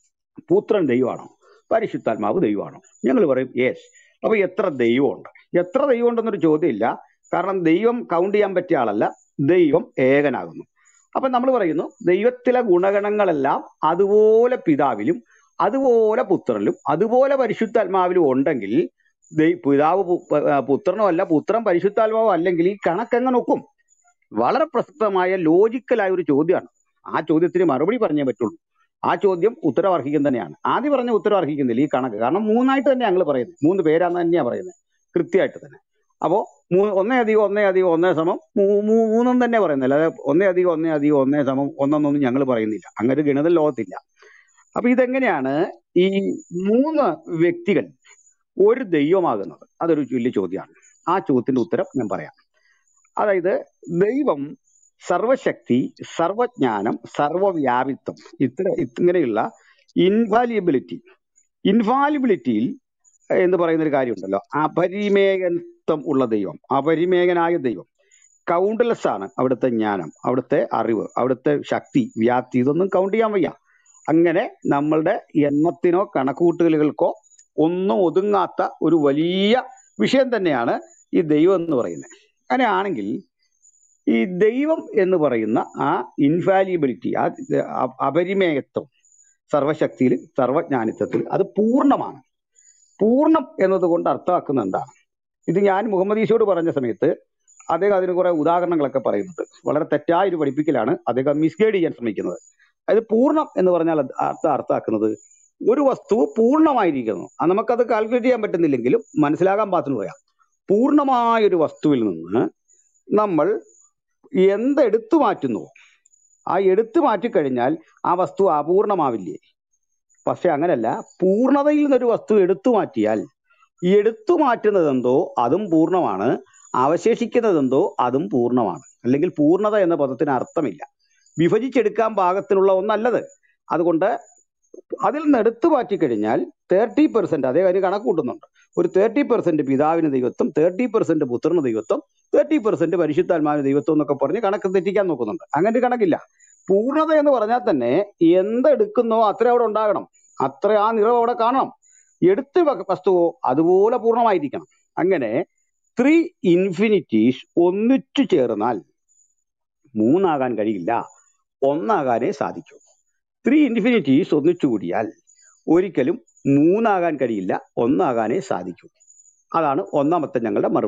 പുത്രൻ ദൈവമാണോ പരിശുദ്ധാത്മാവ് ദൈവമാണോ ഞങ്ങൾ പറയും യേസ് അപ്പൊ എത്ര ദൈവമുണ്ട് എത്ര ദൈവം ഉണ്ടെന്നൊരു ചോദ്യമില്ല കാരണം ദൈവം കൗണ്ട് ചെയ്യാൻ പറ്റിയ ആളല്ല ദൈവം ഏകനാകുന്നു അപ്പൊ നമ്മൾ പറയുന്നു ദൈവത്തിലെ ഗുണഗണങ്ങളെല്ലാം അതുപോലെ പിതാവിലും അതുപോലെ പുത്രനിലും അതുപോലെ പരിശുദ്ധാത്മാവിലും ഉണ്ടെങ്കിൽ ദൈ- പിതാവ് പു- പ- ആ, പുത്രനോ അല്ല പുത്രൻ പരിശുദ്ധാത്മാവോ അല്ലെങ്കിൽ ഈ കണക്കെങ്ങനെ ഒക്കും വളരെ പ്രസക്തമായ ലോജിക്കലായ ഒരു ചോദ്യമാണ് ആ ചോദ്യത്തിന് മറുപടി പറഞ്ഞേ പറ്റുള്ളൂ ആ ചോദ്യം ഉത്തരം അർഹിക്കും തന്നെയാണ് ആദ്യം പറഞ്ഞ ഉത്തരം അർഹിക്കുന്നില്ല ഈ കണക്ക് കാരണം മൂന്നായിട്ട് തന്നെ ഞങ്ങൾ പറയുന്നത് മൂന്ന് പേരാന്ന് തന്നെയാ പറയുന്നത് കൃത്യമായിട്ട് തന്നെ അപ്പോ മൂ- ഒന്നേ അധികം ഒന്നേ അധികം ഒന്നേ സമം മൂ- മൂ- മൂന്നും തന്നെ പറയുന്നത് അല്ലാതെ ഒന്നേ അധികം ഒന്നേ അധികം ഒന്നേ സമം ഒന്നൊന്നും ഞങ്ങൾ പറയുന്നില്ല അങ്ങനെ ഒരു ഗണിത ലോകത്തില്ല അപ്പൊ ഇതെങ്ങനെയാണ് ഈ മൂന്ന് വ്യക്തികൾ ഒരു ദൈവമാകുന്നത് അതൊരു വലിയ ചോദ്യമാണ് ആ ചോദ്യത്തിന്റെ ഉത്തരം ഞാൻ പറയാം അതായത് ദൈവം സർവശക്തി സർവജ്ഞാനം സർവവ്യാപിത്വം ഇത്ര ഇങ്ങനെയുള്ള ഇൻവാലിയബിലിറ്റി ഇൻവാലിബിലിറ്റിയിൽ എന്ന് പറയുന്ന ഒരു കാര്യമുണ്ടല്ലോ അപരിമേയത്വം ഉള്ള ദൈവം അപരിമേയനായ ദൈവം കൗണ്ട്ലെസ് ആണ് അവിടുത്തെ ജ്ഞാനം അവിടുത്തെ അറിവ് അവിടുത്തെ ശക്തി വ്യാപ്തി ഇതൊന്നും കൗണ്ട് ചെയ്യാൻ വയ്യ അങ്ങനെ നമ്മളുടെ എണ്ണത്തിനോ കണക്കുകൂട്ടലുകൾക്കോ ഒന്നും ഒതുങ്ങാത്ത ഒരു വലിയ വിഷയം തന്നെയാണ് ഈ ദൈവം എന്ന് പറയുന്നത് അങ്ങനെയാണെങ്കിൽ ഈ ദൈവം എന്ന് പറയുന്ന ആ ഇൻവാലിയബിലിറ്റി ആ അ- അപരിമേയത്വം സർവശക്തിയിൽ സർവജ്ഞാനിത്വത്തിൽ അത് പൂർണ്ണമാണ് പൂർണ്ണം എന്നതുകൊണ്ട് അർത്ഥമാക്കുന്നത് എന്താണ് ഇത് ഞാൻ മുഹമ്മദ് ഈശോട് പറഞ്ഞ സമയത്ത് അദ്ദേഹം അതിന് കുറെ ഉദാഹരണങ്ങളൊക്കെ പറയുന്നുണ്ട് വളരെ തെറ്റായ ഒരു പഠിപ്പിക്കലാണ് അദ്ദേഹം മിസ്ഗൈഡ് ചെയ്യാൻ ശ്രമിക്കുന്നത് അതായത് പൂർണ്ണം എന്ന് പറഞ്ഞാൽ അത് അർത്ഥം അർത്ഥമാക്കുന്നത് ഒരു വസ്തു പൂർണ്ണമായിരിക്കുന്നു അത് നമുക്കത് കാൽക്കുലേറ്റ് ചെയ്യാൻ പറ്റുന്നില്ലെങ്കിലും മനസ്സിലാകാൻ പാകത്തിന് പറയാം പൂർണ്ണമായ ഒരു വസ്തുവിൽ നിന്ന് നമ്മൾ എന്തെടുത്തു മാറ്റുന്നു ആ എടുത്തു മാറ്റിക്കഴിഞ്ഞാൽ ആ വസ്തു അപൂർണമാവില്ലേ പക്ഷെ അങ്ങനല്ല പൂർണ്ണതയിൽ നിന്നൊരു വസ്തു എടുത്തു മാറ്റിയാൽ ഈ എടുത്തു മാറ്റുന്നത് എന്തോ അതും പൂർണ്ണമാണ് അവശേഷിക്കുന്നത് എന്തോ അതും പൂർണ്ണമാണ് അല്ലെങ്കിൽ പൂർണ്ണത എന്ന പദത്തിന് അർത്ഥമില്ല വിഭജിച്ചെടുക്കാൻ പാകത്തിനുള്ള ഒന്നല്ലത് അതുകൊണ്ട് അതിൽ നിന്ന് എടുത്തു മാറ്റിക്കഴിഞ്ഞാൽ തേർട്ടി പെർസെന്റ് അതേ കാര്യം കണക്ക് കൂട്ടുന്നുണ്ട് ഒരു തേർട്ടി പെർസെന്റ് പിതാവിന് ദൈവത്വം തേർട്ടി പെർസെന്റ് പുത്രന് ദൈവത്വം തേർട്ടി പെർസെന്റ് പരിശുദ്ധാത്മാവിന് ദൈവത്വം എന്നൊക്കെ പറഞ്ഞ് കണക്ക് തെറ്റിക്കാൻ നോക്കുന്നുണ്ട് അങ്ങനെ ഒരു കണക്കില്ല പൂർണ്ണത എന്ന് പറഞ്ഞാൽ തന്നെ എന്തെടുക്കുന്നോ അത്ര അവിടെ ഉണ്ടാകണം അത്ര ആ നിറം അവിടെ കാണണം എടുത്ത വ- വസ്തുവോ അതുപോലെ പൂർണ്ണമായിരിക്കണം അങ്ങനെ ത്രീ ഇൻഫിനിറ്റീസ് ഒന്നിച്ചു ചേർന്നാൽ മൂന്നാകാൻ കഴിയില്ല ഒന്നാകാനേ സാധിക്കൂ ത്രീ ഇൻഫിനിറ്റീസ് ഒന്നിച്ചു കൂടിയാൽ ഒരിക്കലും മൂന്നാകാൻ കഴിയില്ല ഒന്നാകാനേ സാധിക്കൂ അതാണ് ഒന്നാമത്തെ ഞങ്ങളുടെ മറുപടി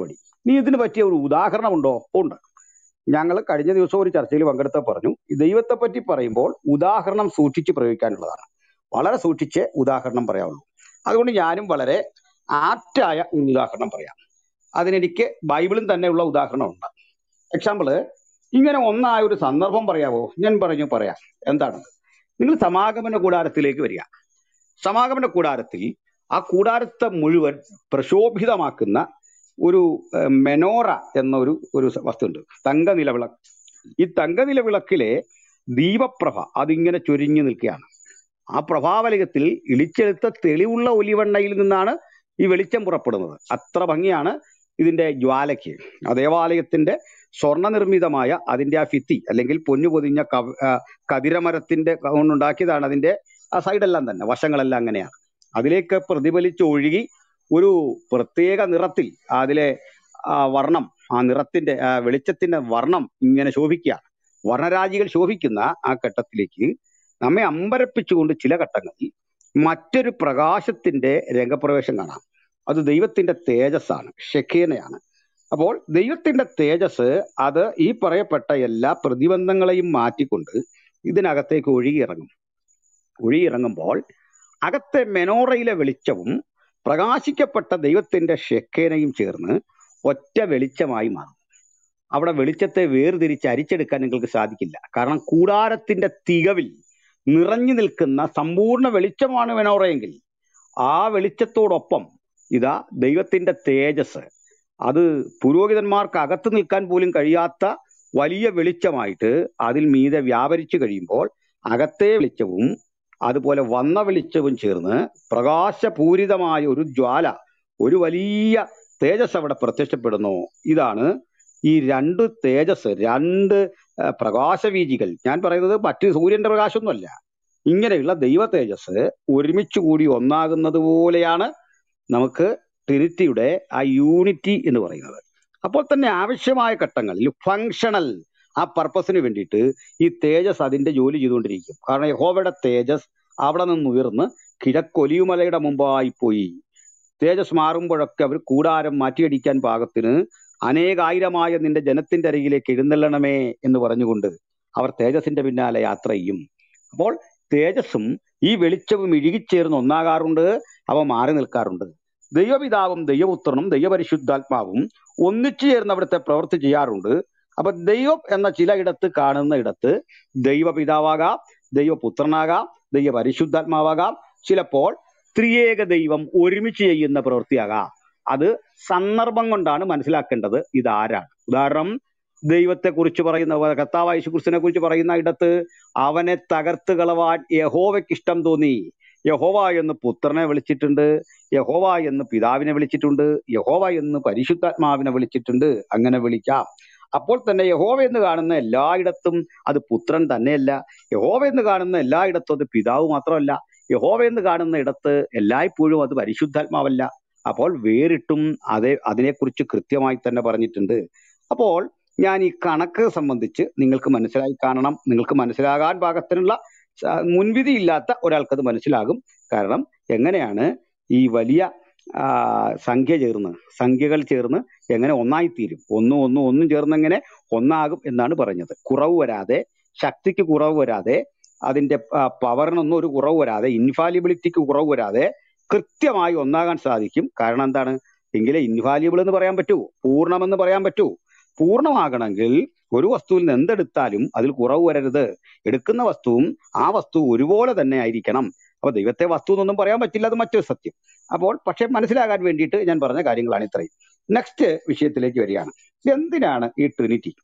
നീ ഇതിന് പറ്റിയ ഒരു ഉദാഹരണമുണ്ടോ ഉണ്ട് ഞങ്ങൾ കഴിഞ്ഞ ദിവസം ഒരു ചർച്ചയിൽ പങ്കെടുത്ത പറഞ്ഞു ഈ ദൈവത്തെ പറ്റി പറയുമ്പോൾ ഉദാഹരണം സൂക്ഷിച്ച് പ്രയോഗിക്കാനുള്ളതാണ് വളരെ സൂക്ഷിച്ച് ഉദാഹരണം പറയാവുള്ളൂ അതുകൊണ്ട് ഞാനും വളരെ ആപ്റ്റായ ഒരു ഉദാഹരണം പറയാം അതിനെനിക്ക് ബൈബിളിൽ തന്നെയുള്ള ഉദാഹരണമുണ്ട് എക്സാമ്പിള് ഇങ്ങനെ ഒന്നായ ഒരു സന്ദർഭം പറയാവോ ഞാൻ പറഞ്ഞു പറയാം എന്താണ് നിങ്ങൾ സമാഗമന കൂടാരത്തിലേക്ക് വരിക സമാഗമന കൂടാരത്തിൽ ആ കൂടാരത്തെ മുഴുവൻ പ്രശോഭിതമാക്കുന്ന ഒരു ഏഹ്, മെനോറ എന്ന ഒരു ഒരു വസ്തുണ്ട് തങ്ക നിലവിളക്ക് ഈ തങ്ക നിലവിളക്കിലെ ദീപപ്രഭ അതിങ്ങനെ ചൊരിഞ്ഞു നിൽക്കുകയാണ് ആ പ്രഭാവലയത്തിൽ ഇളിച്ചെടുത്ത തെളിവുള്ള ഒലിവെണ്ണയിൽ നിന്നാണ് ഈ വെളിച്ചം പുറപ്പെടുന്നത് അത്ര ഭംഗിയാണ് ഇതിന്റെ ജ്വാലയ്ക്ക് ആ ദേവാലയത്തിന്റെ സ്വർണ്ണ നിർമ്മിതമായ അതിന്റെ ആ ഭിത്തി അല്ലെങ്കിൽ പൊന്നു പൊതിഞ്ഞ കവ- ആ കതിരമരത്തിന്റെ കൊണ്ടുണ്ടാക്കിയതാണ് അതിന്റെ ആ സൈഡെല്ലാം തന്നെ വശങ്ങളെല്ലാം അങ്ങനെയാണ് അതിലേക്ക് പ്രതിഫലിച്ച് ഒഴുകി ഒരു പ്രത്യേക നിറത്തിൽ അതിലെ ആ വർണ്ണം ആ നിറത്തിന്റെ ആ വെളിച്ചത്തിന്റെ വർണ്ണം ഇങ്ങനെ ശോഭിക്കുകയാണ് വർണ്ണരാജികൾ ശോഭിക്കുന്ന ആ ഘട്ടത്തിലേക്ക് നമ്മെ അമ്പരപ്പിച്ചുകൊണ്ട് ചില ഘട്ടങ്ങളിൽ മറ്റൊരു പ്രകാശത്തിന്റെ രംഗപ്രവേശം കാണാം അത് ദൈവത്തിന്റെ തേജസ്സാണ് ഷെഖേനയാണ് അപ്പോൾ ദൈവത്തിന്റെ തേജസ് അത് ഈ പറയപ്പെട്ട എല്ലാ പ്രതിബന്ധങ്ങളെയും മാറ്റിക്കൊണ്ട് ഇതിനകത്തേക്ക് ഒഴുകിയിറങ്ങും ഒഴുകിയിറങ്ങുമ്പോൾ അകത്തെ മെനോറയിലെ വെളിച്ചവും പ്രകാശിക്കപ്പെട്ട ദൈവത്തിന്റെ ഷെക്കേനയും ചേർന്ന് ഒറ്റ വെളിച്ചമായി മാറും അവിടെ വെളിച്ചത്തെ വേർതിരിച്ച് അരിച്ചെടുക്കാൻ നിങ്ങൾക്ക് സാധിക്കില്ല കാരണം കൂടാരത്തിന്റെ തികവിൽ നിറഞ്ഞു നിൽക്കുന്ന സമ്പൂർണ്ണ വെളിച്ചമാണ് മെനോറയെങ്കിൽ ആ വെളിച്ചത്തോടൊപ്പം ഇതാ ദൈവത്തിന്റെ തേജസ് അത് പുരോഹിതന്മാർക്ക് അകത്ത് നിൽക്കാൻ പോലും കഴിയാത്ത വലിയ വെളിച്ചമായിട്ട് അതിൽ മീതെ വ്യാപരിച്ചു കഴിയുമ്പോൾ അകത്തെ വെളിച്ചവും അതുപോലെ വന്ന വെളിച്ചവും ചേർന്ന് പ്രകാശപൂരിതമായ ഒരു ജ്വാല ഒരു വലിയ തേജസ് അവിടെ പ്രത്യക്ഷപ്പെടുന്നു ഇതാണ് ഈ രണ്ട് തേജസ് രണ്ട് ആ, പ്രകാശവീജികൾ ഞാൻ പറയുന്നത് മറ്റ് സൂര്യന്റെ പ്രകാശമൊന്നുമല്ല ഇങ്ങനെയുള്ള ദൈവ തേജസ് ഒരുമിച്ച് കൂടി ഒന്നാകുന്നത് പോലെയാണ് നമുക്ക് ട്രിനിറ്റിയുടെ ആ യൂണിറ്റി എന്ന് പറയുന്നത് അപ്പോൾ തന്നെ ആവശ്യമായ ഘട്ടങ്ങളിൽ ഫങ്ഷണൽ ആ പർപ്പസിന് വേണ്ടിയിട്ട് ഈ തേജസ് അതിന്റെ ജോലി ചെയ്തുകൊണ്ടിരിക്കും കാരണം യഹോവയുടെ തേജസ് അവിടെ നിന്ന് ഉയർന്ന് കിഴക്കൊലിയുമലയുടെ മുമ്പായി പോയി തേജസ് മാറുമ്പോഴൊക്കെ അവർ കൂടാരം മാറ്റിയടിക്കാൻ പാകത്തിന് അനേകായിരമായ നിന്റെ ജനത്തിന്റെ അരികിലേക്ക് എഴുന്നള്ളണമേ എന്ന് പറഞ്ഞുകൊണ്ട് അവർ തേജസിന്റെ പിന്നാലെ യാത്ര ചെയ്യും അപ്പോൾ തേജസ്സും ഈ വെളിച്ചവും ഇഴുകിച്ചേർന്ന് ഒന്നാകാറുണ്ട് അവ മാറി നിൽക്കാറുണ്ട് ദൈവപിതാവും ദൈവപുത്രനും ദൈവപരിശുദ്ധാത്മാവും ഒന്നിച്ചു ചേർന്ന് അവിടുത്തെ പ്രവൃത്തി ചെയ്യാറുണ്ട് അപ്പൊ ദൈവം എന്ന ചിലയിടത്ത് കാണുന്ന ഇടത്ത് ദൈവപിതാവാകാം ദൈവപുത്രനാകാം ദൈവപരിശുദ്ധാത്മാവാകാം ചിലപ്പോൾ ത്രിയേക ദൈവം ഒരുമിച്ച് ചെയ്യുന്ന പ്രവൃത്തിയാകാം അത് സന്ദർഭം കൊണ്ടാണ് മനസ്സിലാക്കേണ്ടത് ഇതാരാണ് ഉദാഹരണം ദൈവത്തെ കുറിച്ച് പറയുന്ന പോലെ കർത്താവ് യേശുക്രിസ്തുവിനെ കുറിച്ച് പറയുന്ന ഇടത്ത് അവനെ തകർത്ത് കളവാൻ യഹോവയ്ക്ക് ഇഷ്ടം തോന്നി യഹോവ എന്ന് പുത്രനെ വിളിച്ചിട്ടുണ്ട് യഹോവ എന്ന് പിതാവിനെ വിളിച്ചിട്ടുണ്ട് യഹോവ എന്ന് പരിശുദ്ധാത്മാവിനെ വിളിച്ചിട്ടുണ്ട് അങ്ങനെ വിളിക്കാം അപ്പോൾ തന്നെ യഹോവ എന്ന് കാണുന്ന എല്ലായിടത്തും അത് പുത്രൻ തന്നെയല്ല യഹോവ എന്ന് കാണുന്ന എല്ലായിടത്തും അത് പിതാവ് മാത്രമല്ല യഹോവ എന്ന് കാണുന്ന ഇടത്ത് എല്ലായ്പ്പോഴും അത് പരിശുദ്ധാത്മാവല്ല അപ്പോൾ വേറിട്ടും അതേ അതിനെക്കുറിച്ച് കൃത്യമായി തന്നെ പറഞ്ഞിട്ടുണ്ട് അപ്പോൾ ഞാൻ ഈ കണക്ക് സംബന്ധിച്ച് നിങ്ങൾക്ക് മനസ്സിലായി കാണണം നിങ്ങൾക്ക് മനസ്സിലാകാൻ പാകത്തിനുള്ള സ- മുൻവിധിയില്ലാത്ത ഒരാൾക്കത് മനസ്സിലാകും കാരണം എങ്ങനെയാണ് ഈ വലിയ ആ, സംഖ്യ ചേർന്ന് സംഖ്യകൾ ചേർന്ന് എങ്ങനെ ഒന്നായിത്തീരും ഒന്നും ഒന്നും ഒന്നും ചേർന്ന് എങ്ങനെ ഒന്നാകും എന്നാണ് പറഞ്ഞത് കുറവ് വരാതെ ശക്തിക്ക് കുറവ് വരാതെ അതിന്റെ ആ, പവറിനൊന്നും ഒരു കുറവ് വരാതെ ഇൻഫാലിബിലിറ്റിക്ക് കുറവ് വരാതെ കൃത്യമായി ഒന്നാകാൻ സാധിക്കും കാരണം എന്താണ് എങ്കിലേ ഇൻവാല്യബിൾ എന്ന് പറയാൻ പറ്റൂ പൂർണ്ണമെന്ന് പറയാൻ പറ്റൂ പൂർണ്ണമാകണമെങ്കിൽ ഒരു വസ്തുവിൽ നിന്ന് എന്തെടുത്താലും അതിൽ കുറവ് വരരുത് എടുക്കുന്ന വസ്തുവും ആ വസ്തു ഒരുപോലെ തന്നെ ആയിരിക്കണം അപ്പൊ ദൈവത്തെ വസ്തു എന്നൊന്നും പറയാൻ പറ്റില്ല അത് മറ്റൊരു സത്യം അപ്പോൾ പക്ഷെ മനസ്സിലാകാൻ വേണ്ടിയിട്ട് ഞാൻ പറഞ്ഞ കാര്യങ്ങളാണ് ഇത്രയും നെക്സ്റ്റ് വിഷയത്തിലേക്ക് വരികയാണ് എന്തിനാണ് ഈ ട്രിനിറ്റി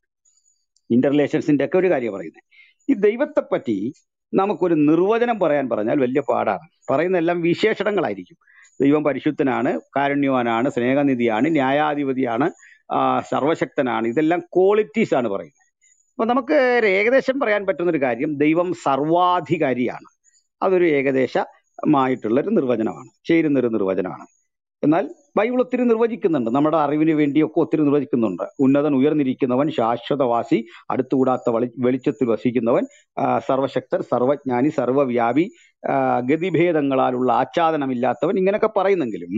ഇന്റർ റിലേഷൻസിന്റെ ഒക്കെ ഒരു കാര്യം പറയുന്നത് ഈ ദൈവത്തെ പറ്റി നമുക്കൊരു നിർവചനം പറയാൻ പറഞ്ഞാൽ വലിയ പാടാണ് പറയുന്ന എല്ലാം വിശേഷണങ്ങളായിരിക്കും ദൈവം പരിശുദ്ധനാണ് കാരുണ്യവാനാണ് സ്നേഹനിധിയാണ് ന്യായാധിപതിയാണ് ആ, സർവശക്തനാണ് ഇതെല്ലാം ക്വാളിറ്റീസ് ആണ് പറയുന്നത് അപ്പൊ നമുക്ക് ഒരു ഏകദേശം പറയാൻ പറ്റുന്ന ഒരു കാര്യം ദൈവം സർവാധികാരിയാണ് അതൊരു ഏകദേശമായിട്ടുള്ള ഒരു നിർവചനമാണ് ചേരുന്ന ഒരു നിർവചനമാണ് എന്നാൽ ബൈബിൾ ഒത്തിരി നിർവചിക്കുന്നുണ്ട് നമ്മുടെ അറിവിന് വേണ്ടിയൊക്കെ ഒത്തിരി നിർവചിക്കുന്നുണ്ട് ഉന്നതൻ ഉയർന്നിരിക്കുന്നവൻ ശാശ്വതവാസി അടുത്തുകൂടാത്ത വളി വെളിച്ചത്തിൽ വസിക്കുന്നവൻ ആ, സർവശക്തൻ സർവജ്ഞാനി സർവവ്യാപി ആ, ഗതിഭേദങ്ങളാലുള്ള ആച്ഛാദനമില്ലാത്തവൻ ഇങ്ങനെയൊക്കെ പറയുന്നെങ്കിലും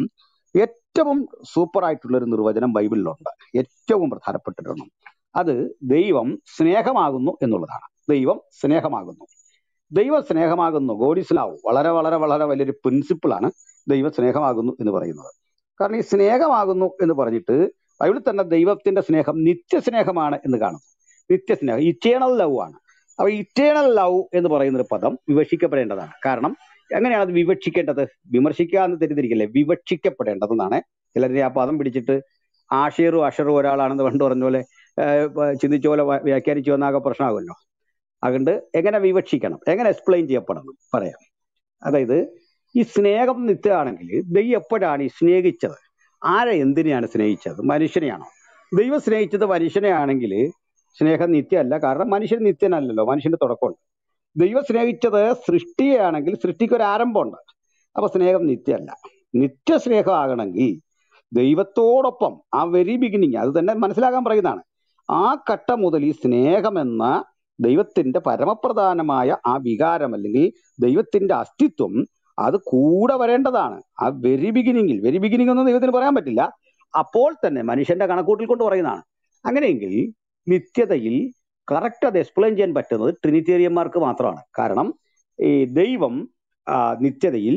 ഏറ്റവും സൂപ്പർ ആയിട്ടുള്ള ഒരു നിർവചനം ബൈബിളിലുണ്ട് ഏറ്റവും പ്രധാനപ്പെട്ടിട്ടുണ്ട് അത് ദൈവം സ്നേഹമാകുന്നു എന്നുള്ളതാണ് ദൈവം സ്നേഹമാകുന്നു ദൈവം സ്നേഹമാകുന്നു ഗോഡ് ഇസ് ലവ് വളരെ വളരെ വളരെ വലിയൊരു പ്രിൻസിപ്പിളാണ് ദൈവം സ്നേഹമാകുന്നു എന്ന് പറയുന്നത് കാരണം ഈ സ്നേഹമാകുന്നു എന്ന് പറഞ്ഞിട്ട് ബൈബിളിൽ തന്നെ ദൈവത്തിന്റെ സ്നേഹം നിത്യസ്നേഹമാണ് എന്ന് കാണുന്നു നിത്യസ്നേഹം ഇറ്റേണൽ ലവ് ആണ് അപ്പൊ ഇറ്റേണൽ ലവ് എന്ന് പറയുന്ന ഒരു പദം വിവക്ഷിക്കപ്പെടേണ്ടതാണ് കാരണം എങ്ങനെയാണ് അത് വിവക്ഷിക്കേണ്ടത് വിമർശിക്കുക എന്ന് തെറ്റിദ്ധരിക്കില്ലേ വിവക്ഷിക്കപ്പെടേണ്ടതെന്നാണ് ചിലരെ ആ പദം പിടിച്ചിട്ട് ആഷേറും അഷറും ഒരാളാണെന്ന് പണ്ട് പറഞ്ഞ പോലെ ഏഹ്, പ- ചിന്തിച്ച പോലെ വ്യ- വ്യാഖ്യാനിച്ചു വന്നാകെ പ്രശ്നമാകുമല്ലോ അതുകൊണ്ട് എങ്ങനെ വിവക്ഷിക്കണം എങ്ങനെ എക്സ്പ്ലെയിൻ ചെയ്യപ്പെടണം പറയാം അതായത് ഈ സ്നേഹം നിത്യമാണെങ്കിൽ ദൈവം എപ്പോഴാണ് ഈ സ്നേഹിച്ചത് ആരെ എന്തിനെയാണ് സ്നേഹിച്ചത് മനുഷ്യനെയാണോ ദൈവം സ്നേഹിച്ചത് മനുഷ്യനെയാണെങ്കിൽ സ്നേഹം നിത്യമല്ല കാരണം മനുഷ്യൻ നിത്യനല്ലല്ലോ മനുഷ്യന്റെ തുടക്കമുണ്ട് ദൈവം സ്നേഹിച്ചത് സൃഷ്ടിയെയാണെങ്കിൽ സൃഷ്ടിക്ക് ഒരു ആരംഭമുണ്ട് അപ്പൊ സ്നേഹം നിത്യമല്ല നിത്യ സ്നേഹമാകണമെങ്കിൽ ദൈവത്തോടൊപ്പം ആ വെരി ബിഗിനിങ് അത് തന്നെ മനസ്സിലാക്കാൻ പറയുന്നതാണ് ആ ഘട്ടം മുതൽ ഈ സ്നേഹമെന്ന ദൈവത്തിന്റെ പരമപ്രധാനമായ ആ വികാരം അല്ലെങ്കിൽ ദൈവത്തിന്റെ അസ്തിത്വം അത് കൂടെ വരേണ്ടതാണ് ആ വെരി ബിഗിനിങ്ങിൽ വെരി ബിഗിനിങ് ഒന്നും ദൈവത്തിന് പറയാൻ പറ്റില്ല അപ്പോൾ തന്നെ മനുഷ്യന്റെ കണക്കൂട്ടിൽ കൊണ്ട് പറയുന്നതാണ് അങ്ങനെയെങ്കിൽ നിത്യതയിൽ കറക്റ്റ് അത് എക്സ്പ്ലെയിൻ ചെയ്യാൻ പറ്റുന്നത് ട്രിനിറ്റേറിയന്മാർക്ക് മാത്രമാണ് കാരണം ഈ ദൈവം ആ, നിത്യതയിൽ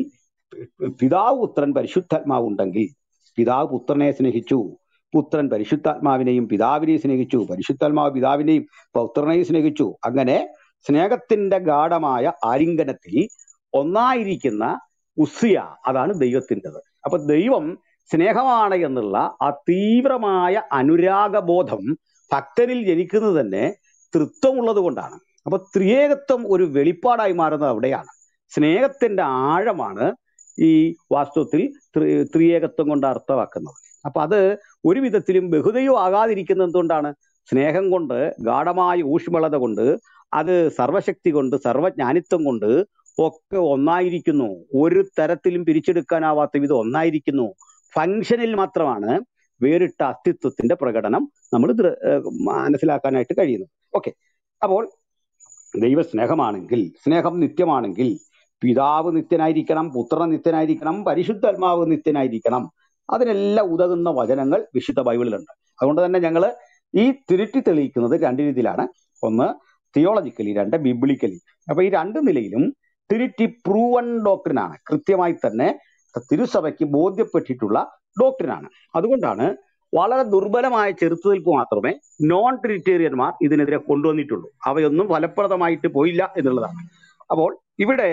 പിതാവ് പുത്രൻ പരിശുദ്ധാത്മാവ് ഉണ്ടെങ്കിൽ പിതാവ് പുത്രനെ സ്നേഹിച്ചു പുത്രൻ പരിശുദ്ധാത്മാവിനെയും പിതാവിനെയും സ്നേഹിച്ചു പരിശുദ്ധാത്മാവ് പിതാവിനെയും പുത്രനെയും സ്നേഹിച്ചു അങ്ങനെ സ്നേഹത്തിന്റെ ഗാഠമായ ആലിംഗനത്തിൽ ഒന്നായിരിക്കുന്ന ഉസ്സിയ അതാണ് ദൈവത്തിൻ്റെത് അപ്പൊ ദൈവം സ്നേഹമാണ് എന്നുള്ള ആ തീവ്രമായ അനുരാഗബോധം ഭക്തനിൽ ജനിക്കുന്നത് തന്നെ തൃത്വമുള്ളത് കൊണ്ടാണ് അപ്പൊ ത്രിയേകത്വം ഒരു വെളിപ്പാടായി മാറുന്നത് അവിടെയാണ് സ്നേഹത്തിന്റെ ആഴമാണ് ഈ വാസ്തവത്തിൽ ത്രി- ത്രിയേകത്വം കൊണ്ട് അർത്ഥമാക്കുന്നത് അപ്പൊ അത് ഒരു വിധത്തിലും ബഹുദൈവം ആകാതിരിക്കുന്നത് എന്തുകൊണ്ടാണ് സ്നേഹം കൊണ്ട് ഗാഠമായ ഊഷ്മളത കൊണ്ട് അത് സർവശക്തി കൊണ്ട് സർവജ്ഞാനിത്വം കൊണ്ട് ഒക്കെ ഒന്നായിരിക്കുന്നു ഒരു തരത്തിലും പിരിച്ചെടുക്കാനാവാത്ത വിധം ഒന്നായിരിക്കുന്നു ഫങ്ഷനിൽ മാത്രമാണ് വേറിട്ട അസ്തിത്വത്തിന്റെ പ്രകടനം നമ്മൾ മനസ്സിലാക്കാനായിട്ട് കഴിയുന്നത് ഓക്കെ അപ്പോൾ ദൈവ സ്നേഹമാണെങ്കിൽ സ്നേഹം നിത്യമാണെങ്കിൽ പിതാവ് നിത്യനായിരിക്കണം പുത്രൻ നിത്യനായിരിക്കണം പരിശുദ്ധാത്മാവ് നിത്യനായിരിക്കണം അതിനെല്ലാം ഉതകുന്ന വചനങ്ങൾ വിശുദ്ധ ബൈബിളിലുണ്ട് അതുകൊണ്ട് തന്നെ ഞങ്ങൾ ഈ തിരുത്തി തെളിയിക്കുന്നത് രണ്ട് രീതിയിലാണ് ഒന്ന് തിയോളജിക്കലി രണ്ട് ബിബ്ലിക്കലി അപ്പൊ ഈ രണ്ട് നിലയിലും തിരുറ്റി പ്രൂവൺ ഡോക്ടറിനാണ് കൃത്യമായി തന്നെ തിരുസഭയ്ക്ക് ബോധ്യപ്പെട്ടിട്ടുള്ള ഡോക്ടറിനാണ് അതുകൊണ്ടാണ് വളരെ ദുർബലമായ ചെറുത്തുനിൽപ്പ് മാത്രമേ നോൺ ട്രിനിറ്റേറിയന്മാർ ഇതിനെതിരെ കൊണ്ടുവന്നിട്ടുള്ളൂ അവയൊന്നും ഫലപ്രദമായിട്ട് പോയില്ല എന്നുള്ളതാണ് അപ്പോൾ ഇവിടെ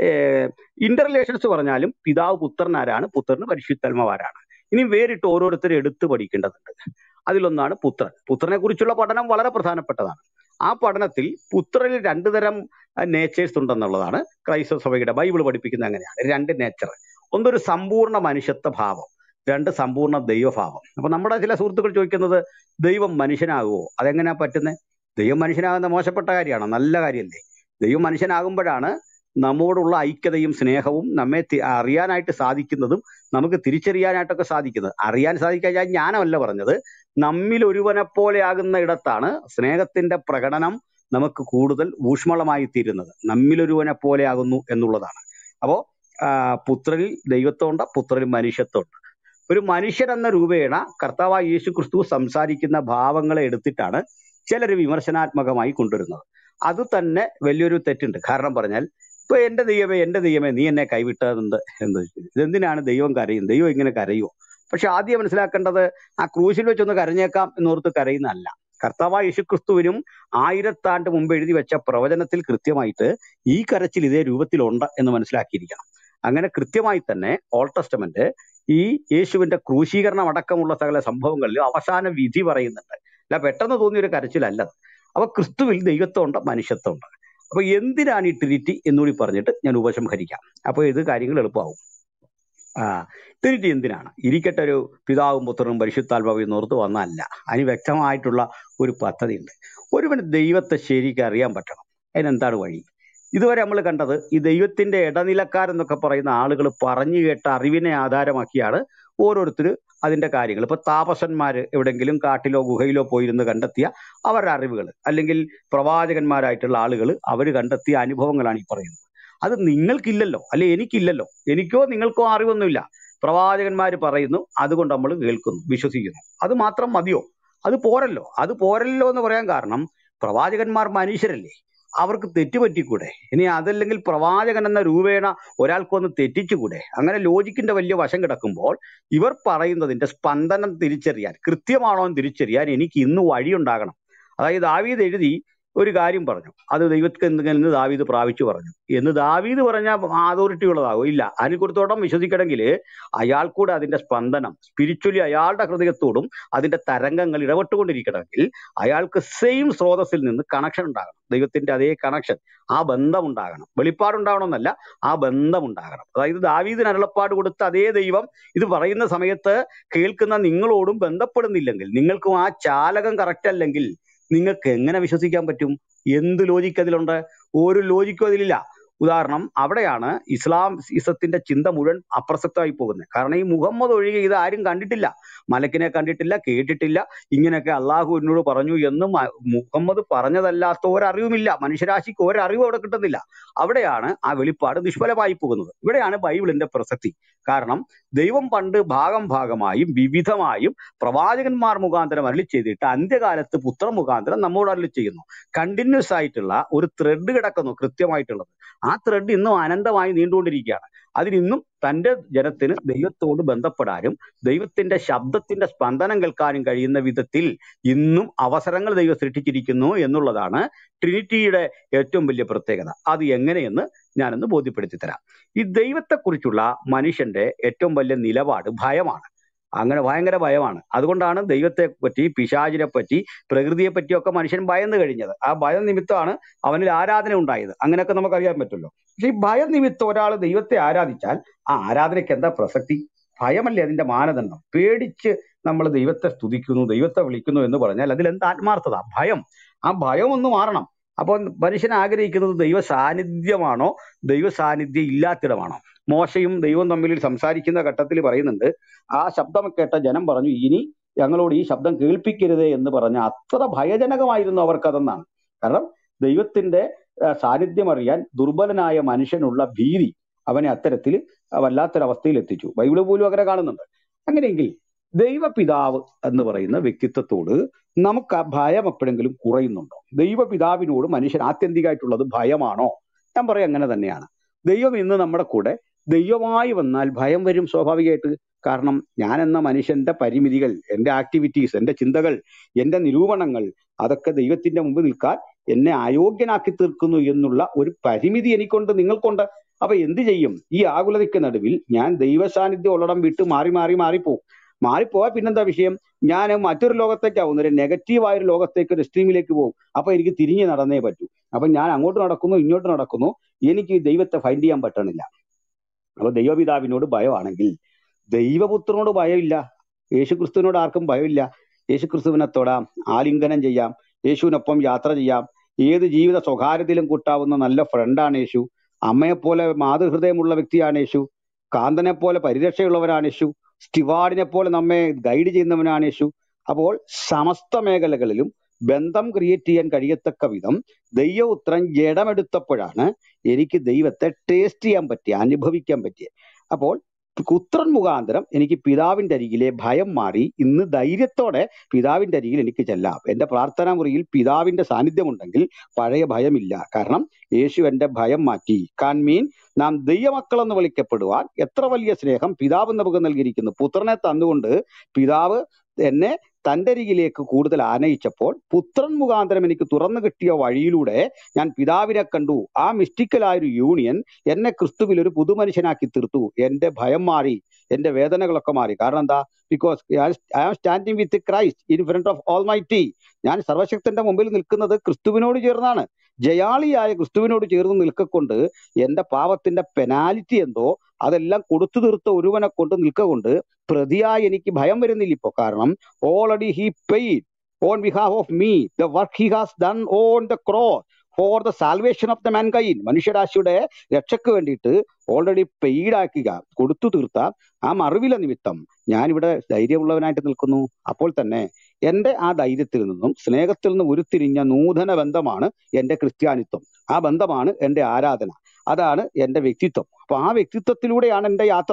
ഇന്റർ റിലേഷൻസ് പറഞ്ഞാലും പിതാവ് പുത്രനാരാണ് പുത്രന് പരിശുദ്ധാത്മാവാരാണ് ഇനി വേറിട്ട് ഓരോരുത്തരും എടുത്തു പഠിക്കേണ്ടതുണ്ട് അതിലൊന്നാണ് പുത്രൻ പുത്രനെ കുറിച്ചുള്ള പഠനം വളരെ പ്രധാനപ്പെട്ടതാണ് ആ പഠനത്തിൽ പുത്രനിൽ രണ്ടു തരം നേച്ചേഴ്സ് ഉണ്ടെന്നുള്ളതാണ് ക്രൈസ്തവ സഭയുടെ ബൈബിൾ പഠിപ്പിക്കുന്നത് അങ്ങനെയാണ് രണ്ട് നേച്ചർ ഒന്നൊരു സമ്പൂർണ്ണ മനുഷ്യത്വ ഭാവം രണ്ട് സമ്പൂർണ്ണ ദൈവഭാവം അപ്പൊ നമ്മുടെ ചില സുഹൃത്തുക്കൾ ചോദിക്കുന്നത് ദൈവം മനുഷ്യനാകുമോ അതെങ്ങനെയാ പറ്റുന്നത് ദൈവം മനുഷ്യനാകുന്ന മോശപ്പെട്ട കാര്യമാണോ നല്ല കാര്യമല്ലേ ദൈവം മനുഷ്യനാകുമ്പോഴാണ് നമ്മോടുള്ള ഐക്യതയും സ്നേഹവും നമ്മെ തി- അറിയാനായിട്ട് സാധിക്കുന്നതും നമുക്ക് തിരിച്ചറിയാനായിട്ടൊക്കെ സാധിക്കുന്നത് അറിയാൻ സാധിക്കാൻ ജ്ഞാനമല്ല പറഞ്ഞത് നമ്മിൽ ഒരുവനെ പോലെ ആകുന്ന ഇടത്താണ് സ്നേഹത്തിന്റെ പ്രകടനം നമുക്ക് കൂടുതൽ ഊഷ്മളമായി തീരുന്നത് നമ്മിൽ ഒരുവനെ പോലെ ആകുന്നു എന്നുള്ളതാണ് അപ്പോ ആ, പുത്രനിൽ ദൈവത്വമുണ്ട് പുത്രനിൽ മനുഷ്യത്വമുണ്ട് ഒരു മനുഷ്യൻ എന്ന രൂപേണ കർത്താവായ യേശു ക്രിസ്തു സംസാരിക്കുന്ന ഭാവങ്ങളെ എടുത്തിട്ടാണ് ചിലർ വിമർശനാത്മകമായി കൊണ്ടുവരുന്നത് അത് തന്നെ വലിയൊരു തെറ്റുണ്ട് കാരണം പറഞ്ഞാൽ ഇപ്പൊ എന്റെ ദൈവമേ എന്റെ ദൈവമേ നീ എന്നെ കൈവിട്ടതെന്ത് എന്ത് ഇതെന്തിനാണ് ദൈവം കരയും ദൈവം ഇങ്ങനെ കരയുമോ പക്ഷെ ആദ്യം മനസ്സിലാക്കേണ്ടത് ആ ക്രൂശിൽ വെച്ചൊന്ന് കരഞ്ഞേക്കാം എന്നോർത്ത് കരയുന്നതല്ല കർത്താവായ യേശുക്രിസ്തുവിനും ആയിരത്താണ്ട് മുമ്പ് എഴുതി വെച്ച പ്രവചനത്തിൽ കൃത്യമായിട്ട് ഈ കരച്ചിൽ ഇതേ രൂപത്തിലുണ്ട് എന്ന് മനസ്സിലാക്കിയിരിക്കണം അങ്ങനെ കൃത്യമായി തന്നെ ഓൾഡ് ടെസ്റ്റമെന്റ് ഈ യേശുവിന്റെ ക്രൂശീകരണം അടക്കമുള്ള സകല സംഭവങ്ങളിൽ അവസാന വിധി പറയുന്നുണ്ട് അല്ല പെട്ടെന്ന് തോന്നിയ ഒരു കരച്ചിലല്ല അത്. അപ്പൊ ക്രിസ്തുവിൽ ദൈവത്വമുണ്ട് മനുഷ്യത്വമുണ്ട് അപ്പൊ എന്തിനാണ് ഈ ട്രിനിറ്റി എന്നുകൂടി പറഞ്ഞിട്ട് ഞാൻ ഉപസംഹരിക്കാം അപ്പൊ ഇത് കാര്യങ്ങൾ എളുപ്പമാവും ആ ട്രിനിറ്റി എന്തിനാണ് ഇരിക്കട്ടെ ഒരു പിതാവും പുത്രനും പരിശുദ്ധാത്മാവും എന്നോർത്ത് വന്നതല്ല അതിന് വ്യക്തമായിട്ടുള്ള ഒരു പദ്ധതിയുണ്ട് ഒരുവന് ദൈവത്തെ ശരിക്കും അറിയാൻ പറ്റണം അതിനെന്താണ് വഴി ഇതുവരെ നമ്മൾ കണ്ടത് ഈ ദൈവത്തിന്റെ ഇടനിലക്കാരെന്നൊക്കെ പറയുന്ന ആളുകൾ പറഞ്ഞു കേട്ട അറിവിനെ ആധാരമാക്കിയാണ് ഓരോരുത്തർ അതിന്റെ കാര്യങ്ങൾ ഇപ്പൊ താപസന്മാര് എവിടെങ്കിലും കാട്ടിലോ ഗുഹയിലോ പോയിരുന്ന് കണ്ടെത്തിയ അവരുടെ അറിവുകൾ അല്ലെങ്കിൽ പ്രവാചകന്മാരായിട്ടുള്ള ആളുകൾ അവർ കണ്ടെത്തിയ അനുഭവങ്ങളാണ് ഈ പറയുന്നത് അത് നിങ്ങൾക്കില്ലല്ലോ അല്ലെ എനിക്കില്ലല്ലോ എനിക്കോ നിങ്ങൾക്കോ അറിവൊന്നുമില്ല പ്രവാചകന്മാർ പറയുന്നു അതുകൊണ്ട് നമ്മൾ കേൾക്കുന്നു വിശ്വസിക്കുന്നു അത് മാത്രം മതിയോ അത് പോരല്ലോ അത് പോരല്ലോ എന്ന് പറയാൻ കാരണം പ്രവാചകന്മാർ മനുഷ്യരല്ലേ അവർക്ക് തെറ്റുപറ്റിക്കൂടെ ഇനി അതല്ലെങ്കിൽ പ്രവാചകൻ എന്ന രൂപേണ ഒരാൾക്കൊന്ന് തെറ്റിച്ചുകൂടെ അങ്ങനെ ലോജിക്കിന്റെ വലിയ വശം കിടക്കുമ്പോൾ ഇവർ പറയുന്നതിന്റെ സ്പന്ദനം തിരിച്ചറിയാൻ കൃത്യമാണോ എന്ന് തിരിച്ചറിയാൻ എനിക്ക് ഇന്ന് വഴിയുണ്ടാകണം അതായത് ദാവീദ് എഴുതി ഒരു കാര്യം പറഞ്ഞു അത് ദൈവത്തിന് എന്തെങ്കിലും ദാവീദ് പ്രാപിച്ചു പറഞ്ഞു എന്ന് ദാവീദ് പറഞ്ഞ അതോറിറ്റി ഉള്ളതാകും ഇല്ല അനിൽക്കുടത്തോളം വിശ്വസിക്കണമെങ്കിൽ അയാൾക്കൂടെ അതിന്റെ സ്പന്ദനം സ്പിരിച്വലി അയാളുടെ ഹൃദയത്തോടും അതിന്റെ തരംഗങ്ങൾ ഇടപെട്ടുകൊണ്ടിരിക്കണമെങ്കിൽ അയാൾക്ക് സെയിം സ്രോതസ്സിൽ നിന്ന് കണക്ഷൻ ഉണ്ടാകണം ദൈവത്തിന്റെ അതേ കണക്ഷൻ ആ ബന്ധം ഉണ്ടാകണം വെളിപ്പാടുണ്ടാവണമെന്നല്ല ആ ബന്ധം ഉണ്ടാകണം അതായത് ദാവീദിന് അരുളപ്പാട് കൊടുത്ത അതേ ദൈവം ഇത് പറയുന്ന സമയത്ത് കേൾക്കുന്ന നിങ്ങളോടും ബന്ധപ്പെടുന്നില്ലെങ്കിൽ നിങ്ങൾക്കും ആ ചാലകം കറക്റ്റ് അല്ലെങ്കിൽ നിങ്ങൾക്ക് എങ്ങനെ വിശ്വസിക്കാൻ പറ്റും എന്ത് ലോജിക്ക് അതിലുണ്ട് ഒരു ലോജിക്കും അതിലില്ല ഉദാഹരണം അവിടെയാണ് ഇസ്ലാം ഇസത്തിന്റെ ചിന്ത മുഴുവൻ അപ്രസക്തമായി പോകുന്നത് കാരണം ഈ മുഹമ്മദ് ഒഴികെ ഇത് ആരും കണ്ടിട്ടില്ല മലക്കിനെ കണ്ടിട്ടില്ല കേട്ടിട്ടില്ല ഇങ്ങനെയൊക്കെ അള്ളാഹു എന്നോട് പറഞ്ഞു എന്ന് മ- മുഹമ്മദ് പറഞ്ഞതല്ലാത്ത ഒരറിവുമില്ല മനുഷ്യരാശിക്ക് ഒരറിവും അവിടെ കിട്ടുന്നില്ല അവിടെയാണ് ആ വെളിപ്പാട് നിഷ്ഫലമായി പോകുന്നത് ഇവിടെയാണ് ബൈബിളിന്റെ പ്രസക്തി കാരണം ദൈവം പണ്ട് ഭാഗം ഭാഗമായും വിവിധമായും പ്രവാചകന്മാർ മുഖാന്തരം അരളി ചെയ്തിട്ട് അന്ത്യകാലത്ത് പുത്ര മുഖാന്തരം നമ്മോട് അരളി ചെയ്യുന്നു കണ്ടിന്യൂസ് ആയിട്ടുള്ള ഒരു ത്രെഡ് കിടക്കുന്നു കൃത്യമായിട്ടുള്ളത് ആ ത്രെഡ് ഇന്നും അനന്തമായി നീണ്ടുകൊണ്ടിരിക്കുകയാണ് അതിനിന്നും തന്റെ ജനത്തിന് ദൈവത്തോട് ബന്ധപ്പെടാനും ദൈവത്തിന്റെ ശബ്ദത്തിന്റെ സ്പന്ദനം കേൾക്കാനും കഴിയുന്ന വിധത്തിൽ ഇന്നും അവസരങ്ങൾ ദൈവം സൃഷ്ടിച്ചിരിക്കുന്നു എന്നുള്ളതാണ് ട്രിനിറ്റിയുടെ ഏറ്റവും വലിയ പ്രത്യേകത അത് എങ്ങനെയെന്ന് ഞാനൊന്ന് ബോധ്യപ്പെടുത്തി തരാം ഈ ദൈവത്തെക്കുറിച്ചുള്ള മനുഷ്യന്റെ ഏറ്റവും വലിയ നിലപാട് ഭയമാണ് അങ്ങനെ ഭയങ്കര ഭയമാണ് അതുകൊണ്ടാണ് ദൈവത്തെ പറ്റി പിശാചിനെ പറ്റി പ്രകൃതിയെ പറ്റിയൊക്കെ മനുഷ്യൻ ഭയന്ന് കഴിഞ്ഞത് ആ ഭയം നിമിത്തമാണ് അവനിൽ ആരാധന ഉണ്ടായത് അങ്ങനെയൊക്കെ നമുക്ക് അറിയാൻ പറ്റുമല്ലോ പക്ഷെ ഈ ഭയം നിമിത്തം ഒരാൾ ദൈവത്തെ ആരാധിച്ചാൽ ആ ആരാധനയ്ക്ക് എന്താ പ്രസക്തി ഭയമല്ലേ അതിന്റെ മാനദണ്ഡം പേടിച്ച് നമ്മൾ ദൈവത്തെ സ്തുതിക്കുന്നു ദൈവത്തെ വിളിക്കുന്നു എന്ന് പറഞ്ഞാൽ അതിൽ എന്താ ആത്മാർത്ഥത ഭയം ആ ഭയം ഒന്ന് മാറണം അപ്പോൾ മനുഷ്യൻ ആഗ്രഹിക്കുന്നത് ദൈവ സാന്നിധ്യമാണോ ദൈവ സാന്നിധ്യം ഇല്ലാത്തിടമാണോ മോശയും ദൈവവും തമ്മിൽ സംസാരിക്കുന്ന ഘട്ടത്തിൽ പറയുന്നുണ്ട് ആ ശബ്ദം കേട്ട ജനം പറഞ്ഞു ഇനി ഞങ്ങളോട് ഈ ശബ്ദം കേൾപ്പിക്കരുതേ എന്ന് പറഞ്ഞ അത്ര ഭയജനകമായിരുന്നു അവർക്കതെന്നാണ് കാരണം ദൈവത്തിന്റെ ആ, സാന്നിധ്യം അറിയാൻ ദുർബലനായ മനുഷ്യനുള്ള ഭീതി അവനെ അത്തരത്തിൽ വല്ലാത്തൊരവസ്ഥയിൽ എത്തിച്ചു ബൈബിള് പോലും അങ്ങനെ കാണുന്നുണ്ട് അങ്ങനെയെങ്കിൽ ദൈവപിതാവ് എന്ന് പറയുന്ന വ്യക്തിത്വത്തോട് നമുക്ക് ആ ഭയം എപ്പോഴെങ്കിലും കുറയുന്നുണ്ടോ ദൈവപിതാവിനോട് മനുഷ്യൻ ആത്യന്തികമായിട്ടുള്ളത് ഭയമാണോ ഞാൻ പറയാം അങ്ങനെ തന്നെയാണ് ദൈവം ഇന്ന് നമ്മുടെ കൂടെ ദൈവമായി വന്നാൽ ഭയം വരും സ്വാഭാവികമായിട്ട് കാരണം ഞാൻ എന്ന മനുഷ്യന്റെ പരിമിതികൾ എന്റെ ആക്ടിവിറ്റീസ് എന്റെ ചിന്തകൾ എന്റെ നിരൂപണങ്ങൾ അതൊക്കെ ദൈവത്തിന്റെ മുമ്പ് നിൽക്കാൻ എന്നെ അയോഗ്യനാക്കി തീർക്കുന്നു എന്നുള്ള ഒരു പരിമിതി എനിക്കുണ്ട് നിങ്ങൾക്കുണ്ട് അപ്പൊ എന്ത് ചെയ്യും ഈ ആകുലതയ്ക്ക് നടുവിൽ ഞാൻ ദൈവ സാന്നിധ്യം ഉള്ളിടം വിട്ട് മാറി മാറി മാറിപ്പോവും മാറിപ്പോവാ പിന്നെന്താ വിഷയം ഞാൻ മറ്റൊരു ലോകത്തേക്കാവും ഒരു നെഗറ്റീവായ ഒരു ലോകത്തേക്ക് ഒരു സ്ട്രീമിലേക്ക് പോകും അപ്പൊ എനിക്ക് തിരിഞ്ഞ് നടന്നേ പറ്റൂ അപ്പൊ ഞാൻ അങ്ങോട്ട് നടക്കുന്നു ഇങ്ങോട്ട് നടക്കുന്നു എനിക്ക് ഈ ദൈവത്തെ ഫൈൻഡ് ചെയ്യാൻ പറ്റണില്ല അപ്പൊ ദൈവപിതാവിനോട് ഭയമാണെങ്കിൽ ദൈവപുത്രനോട് ഭയമില്ല യേശുക്രിസ്തുവിനോട് ആർക്കും ഭയമില്ല യേശുക്രിസ്തുവിനെ തൊടാം ആലിംഗനം ചെയ്യാം യേശുവിനൊപ്പം യാത്ര ചെയ്യാം ഏത് ജീവിത സ്വകാര്യതയിലും കൂട്ടാവുന്ന നല്ല ഫ്രണ്ടാണ് യേശു അമ്മയെപ്പോലെ മാതൃഹൃദയമുള്ള വ്യക്തിയാണ് യേശു കാന്തനെ പോലെ പരിരക്ഷയുള്ളവനാണ് യേശു സ്റ്റിവാർഡിനെ പോലെ നമ്മെ ഗൈഡ് ചെയ്യുന്നവനാണ് യേശു അപ്പോൾ സമസ്ത മേഖലകളിലും ബന്ധം ക്രിയേറ്റ് ചെയ്യാൻ കഴിയത്തക്ക വിധം ദൈവപുത്രൻ ജഡമെടുത്തപ്പോഴാണ് എനിക്ക് ദൈവത്തെ ടേസ്റ്റ് ചെയ്യാൻ പറ്റിയ അനുഭവിക്കാൻ പറ്റിയ അപ്പോൾ പുത്രൻ മുഖാന്തരം എനിക്ക് പിതാവിന്റെ അരികിലെ ഭയം മാറി ഇന്ന് ധൈര്യത്തോടെ പിതാവിന്റെ അരികിൽ എനിക്ക് ചെല്ലാം എന്റെ പ്രാർത്ഥനാ മുറിയിൽ പിതാവിന്റെ സാന്നിധ്യമുണ്ടെങ്കിൽ പഴയ ഭയമില്ല കാരണം യേശു എന്റെ ഭയം മാറ്റി കാൻ മീൻ നാം ദൈവമക്കൾ എന്ന് വിളിക്കപ്പെടുവാൻ എത്ര വലിയ സ്നേഹം പിതാവ് നമുക്ക് നൽകിയിരിക്കുന്നു പുത്രനെ തന്നുകൊണ്ട് പിതാവ് എന്നെ തന്റെ അരികിലേക്ക് കൂടുതൽ ആനയിച്ചപ്പോൾ പുത്രൻ മുഖാന്തരം എനിക്ക് തുറന്നു കിട്ടിയ വഴിയിലൂടെ ഞാൻ പിതാവിനെ കണ്ടു ആ മിസ്റ്റിക്കലായ ഒരു യൂണിയൻ എന്നെ ക്രിസ്തുവിൽ ഒരു പുതുമനുഷ്യനാക്കി തീർത്തു എന്റെ ഭയം മാറി എന്റെ വേദനകളൊക്കെ മാറി കാരണം എന്താ because I am standing with Christ in front of all my ടി ഞാൻ സർവശക്തന്റെ മുമ്പിൽ നിൽക്കുന്നത് ക്രിസ്തുവിനോട് ചേർന്നാണ് ജയാളിയായ ക്രിസ്തുവിനോട് ചേർന്ന് നിൽക്കൊണ്ട് എന്റെ പാപത്തിന്റെ പെനാലിറ്റി എന്തോ അതെല്ലാം കൊടുത്തു തീർത്ത ഒരുവനെ കൊണ്ട് നിൽക്കൊണ്ട് പ്രതിയായി എനിക്ക് ഭയം വരുന്നില്ല ഇപ്പോ കാരണം already he paid on behalf of me the work he has done on the cross for the salvation of the mankind മനുഷ്യരാശിയുടെ രക്ഷയ്ക്ക് വേണ്ടിയിട്ട് ഓൾറെഡി പെയ്ഡ് ആക്കുക കൊടുത്തു തീർത്ത ആ മറിവില നിമിത്തം ഞാനിവിടെ ധൈര്യമുള്ളവനായിട്ട് നിൽക്കുന്നു അപ്പോൾ തന്നെ എന്റെ ആ ധൈര്യത്തിൽ നിന്നും സ്നേഹത്തിൽ നിന്നും ഉരുത്തിരിഞ്ഞ നൂതന ബന്ധമാണ് എന്റെ ക്രിസ്ത്യാനിത്വം ആ ബന്ധമാണ് എന്റെ ആരാധന അതാണ് എന്റെ വ്യക്തിത്വം അപ്പൊ ആ വ്യക്തിത്വത്തിലൂടെയാണ് എന്റെ യാത്ര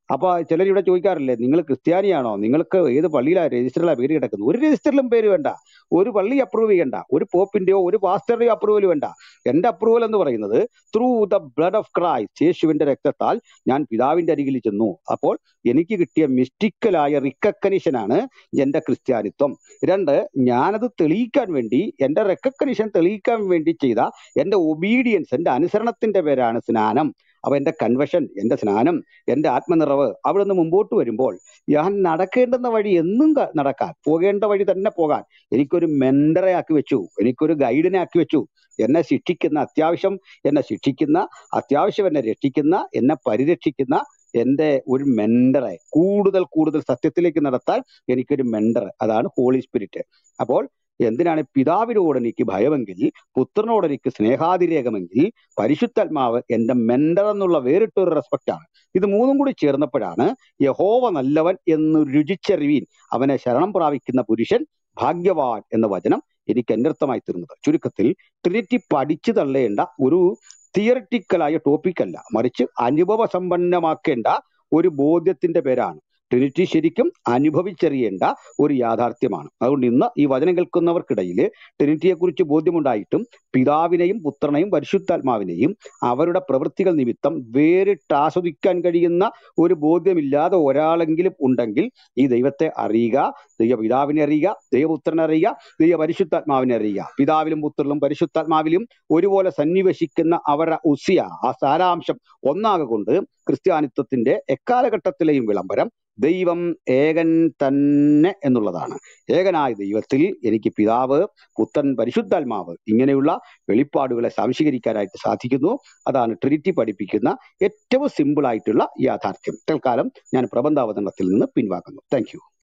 അപ്പൊ ചിലർ ഇവിടെ ചോദിക്കാറില്ലേ നിങ്ങൾ ക്രിസ്ത്യാനിയാണോ നിങ്ങൾക്ക് ഏത് പള്ളിയിലാണ് രജിസ്റ്ററിലാണ് പേര് കിടക്കുന്നത് ഒരു രജിസ്റ്ററിലും പേര് വേണ്ട ഒരു പള്ളി അപ്രൂവ് ചെയ്യണ്ട ഒരു പോപ്പിന്റെയോ ഒരു പാസ്റ്ററുടെയോ അപ്രൂവൽ വേണ്ട എന്റെ അപ്രൂവൽ എന്ന് പറയുന്നത് through the blood of Christ യേശുവിന്റെ രക്തത്താൽ ഞാൻ പിതാവിന്റെ അരികിൽ ചെന്നു അപ്പോൾ എനിക്ക് കിട്ടിയ മിസ്റ്റിക്കലായ റിക്കഗ്നിഷനാണ് എന്റെ ക്രിസ്ത്യാനിത്വം രണ്ട് ഞാനത് തെളിയിക്കാൻ വേണ്ടി എന്റെ റെക്കഗ്നിഷൻ തെളിയിക്കാൻ വേണ്ടി ചെയ്ത എന്റെ ഒബീഡിയൻസ് എന്റെ അനുസരണത്തിന്റെ പേരാണ് സ്നാനം അപ്പൊ എന്റെ കൺവെഷൻ എന്റെ സ്നാനം എന്റെ ആത്മനിറവ് അവിടെ നിന്ന് മുമ്പോട്ട് വരുമ്പോൾ ഞാൻ നടക്കേണ്ടുന്ന വഴി എന്നും ക- നടക്കാൻ പോകേണ്ട വഴി തന്നെ പോകാൻ എനിക്കൊരു മെന്ററെ ആക്കി വെച്ചു എനിക്കൊരു ഗൈഡിനെ ആക്കി വെച്ചു എന്നെ ശിക്ഷിക്കുന്ന അത്യാവശ്യം എന്നെ ശിക്ഷിക്കുന്ന അത്യാവശ്യം എന്നെ രക്ഷിക്കുന്ന എന്നെ പരിരക്ഷിക്കുന്ന എന്റെ ഒരു മെന്ററെ കൂടുതൽ കൂടുതൽ സത്യത്തിലേക്ക് നടത്താൻ എനിക്കൊരു മെന്റർ അതാണ് ഹോളി സ്പിരിറ്റ് അപ്പോൾ എന്തിനാണ് പിതാവിനോട് എനിക്ക് ഭയമെങ്കിൽ പുത്രനോട് എനിക്ക് സ്നേഹാതിരേകമെങ്കിൽ പരിശുദ്ധാത്മാവ് എന്റെ മെന്റർ എന്നുള്ള വേറിട്ടൊരു റെസ്പെക്ട് ആണ് ഇത് മൂന്നും കൂടി ചേർന്നപ്പോഴാണ് യഹോവ നല്ലവൻ എന്ന് രുചിച്ചറിവീൻ അവനെ ശരണം പ്രാപിക്കുന്ന പുരുഷൻ ഭാഗ്യവാൻ എന്ന വചനം എനിക്ക് അന്വർത്ഥമായി തീർന്നത് ചുരുക്കത്തിൽ ട്രിനിറ്റി പഠിച്ചു തള്ളേണ്ട ഒരു തിയറിറ്റിക്കലായ ടോപ്പിക് അല്ല മറിച്ച് അനുഭവ സമ്പന്നമാക്കേണ്ട ഒരു ബോധ്യത്തിന്റെ പേരാണ് ട്രിനിറ്റി ശരിക്കും അനുഭവിച്ചറിയേണ്ട ഒരു യാഥാർത്ഥ്യമാണ് അതുകൊണ്ട് ഇന്ന് ഈ വചനം കേൾക്കുന്നവർക്കിടയിൽ ട്രിനിറ്റിയെ കുറിച്ച് ബോധ്യമുണ്ടായിട്ടും പിതാവിനെയും പുത്രനെയും പരിശുദ്ധാത്മാവിനെയും അവരുടെ പ്രവൃത്തികൾ നിമിത്തം വേറിട്ട് ആസ്വദിക്കാൻ കഴിയുന്ന ഒരു ബോധ്യമില്ലാതെ ഒരാളെങ്കിലും ഉണ്ടെങ്കിൽ ഈ ദൈവത്തെ അറിയുക ദൈവ പിതാവിനെ അറിയുക ദൈവപുത്രനെ അറിയുക ദൈവ പരിശുദ്ധാത്മാവിനെ അറിയുക പിതാവിലും പുത്രനും പരിശുദ്ധാത്മാവിലും ഒരുപോലെ സന്നിവേശിക്കുന്ന അവരുടെ ഉസിയ ആ സാരാംശം ഒന്നാകെ കൊണ്ട് ക്രിസ്ത്യാനിത്വത്തിന്റെ എക്കാലഘട്ടത്തിലെയും വിളംബരം ദൈവം ഏകൻ തന്നെ എന്നുള്ളതാണ് ഏകനായ ദൈവത്തിൽ എനിക്ക് പിതാവ് പുത്രൻ പരിശുദ്ധാത്മാവ് ഇങ്ങനെയുള്ള വെളിപ്പാടുകളെ സംശീകരിക്കാനായിട്ട് സാധിക്കുന്നു അതാണ് ട്രിനിറ്റി പഠിപ്പിക്കുന്ന ഏറ്റവും സിമ്പിൾ ആയിട്ടുള്ള യാഥാർത്ഥ്യം തൽക്കാലം ഞാൻ പ്രബന്ധാവതരണത്തിൽ നിന്ന് പിൻവാങ്ങുന്നു താങ്ക്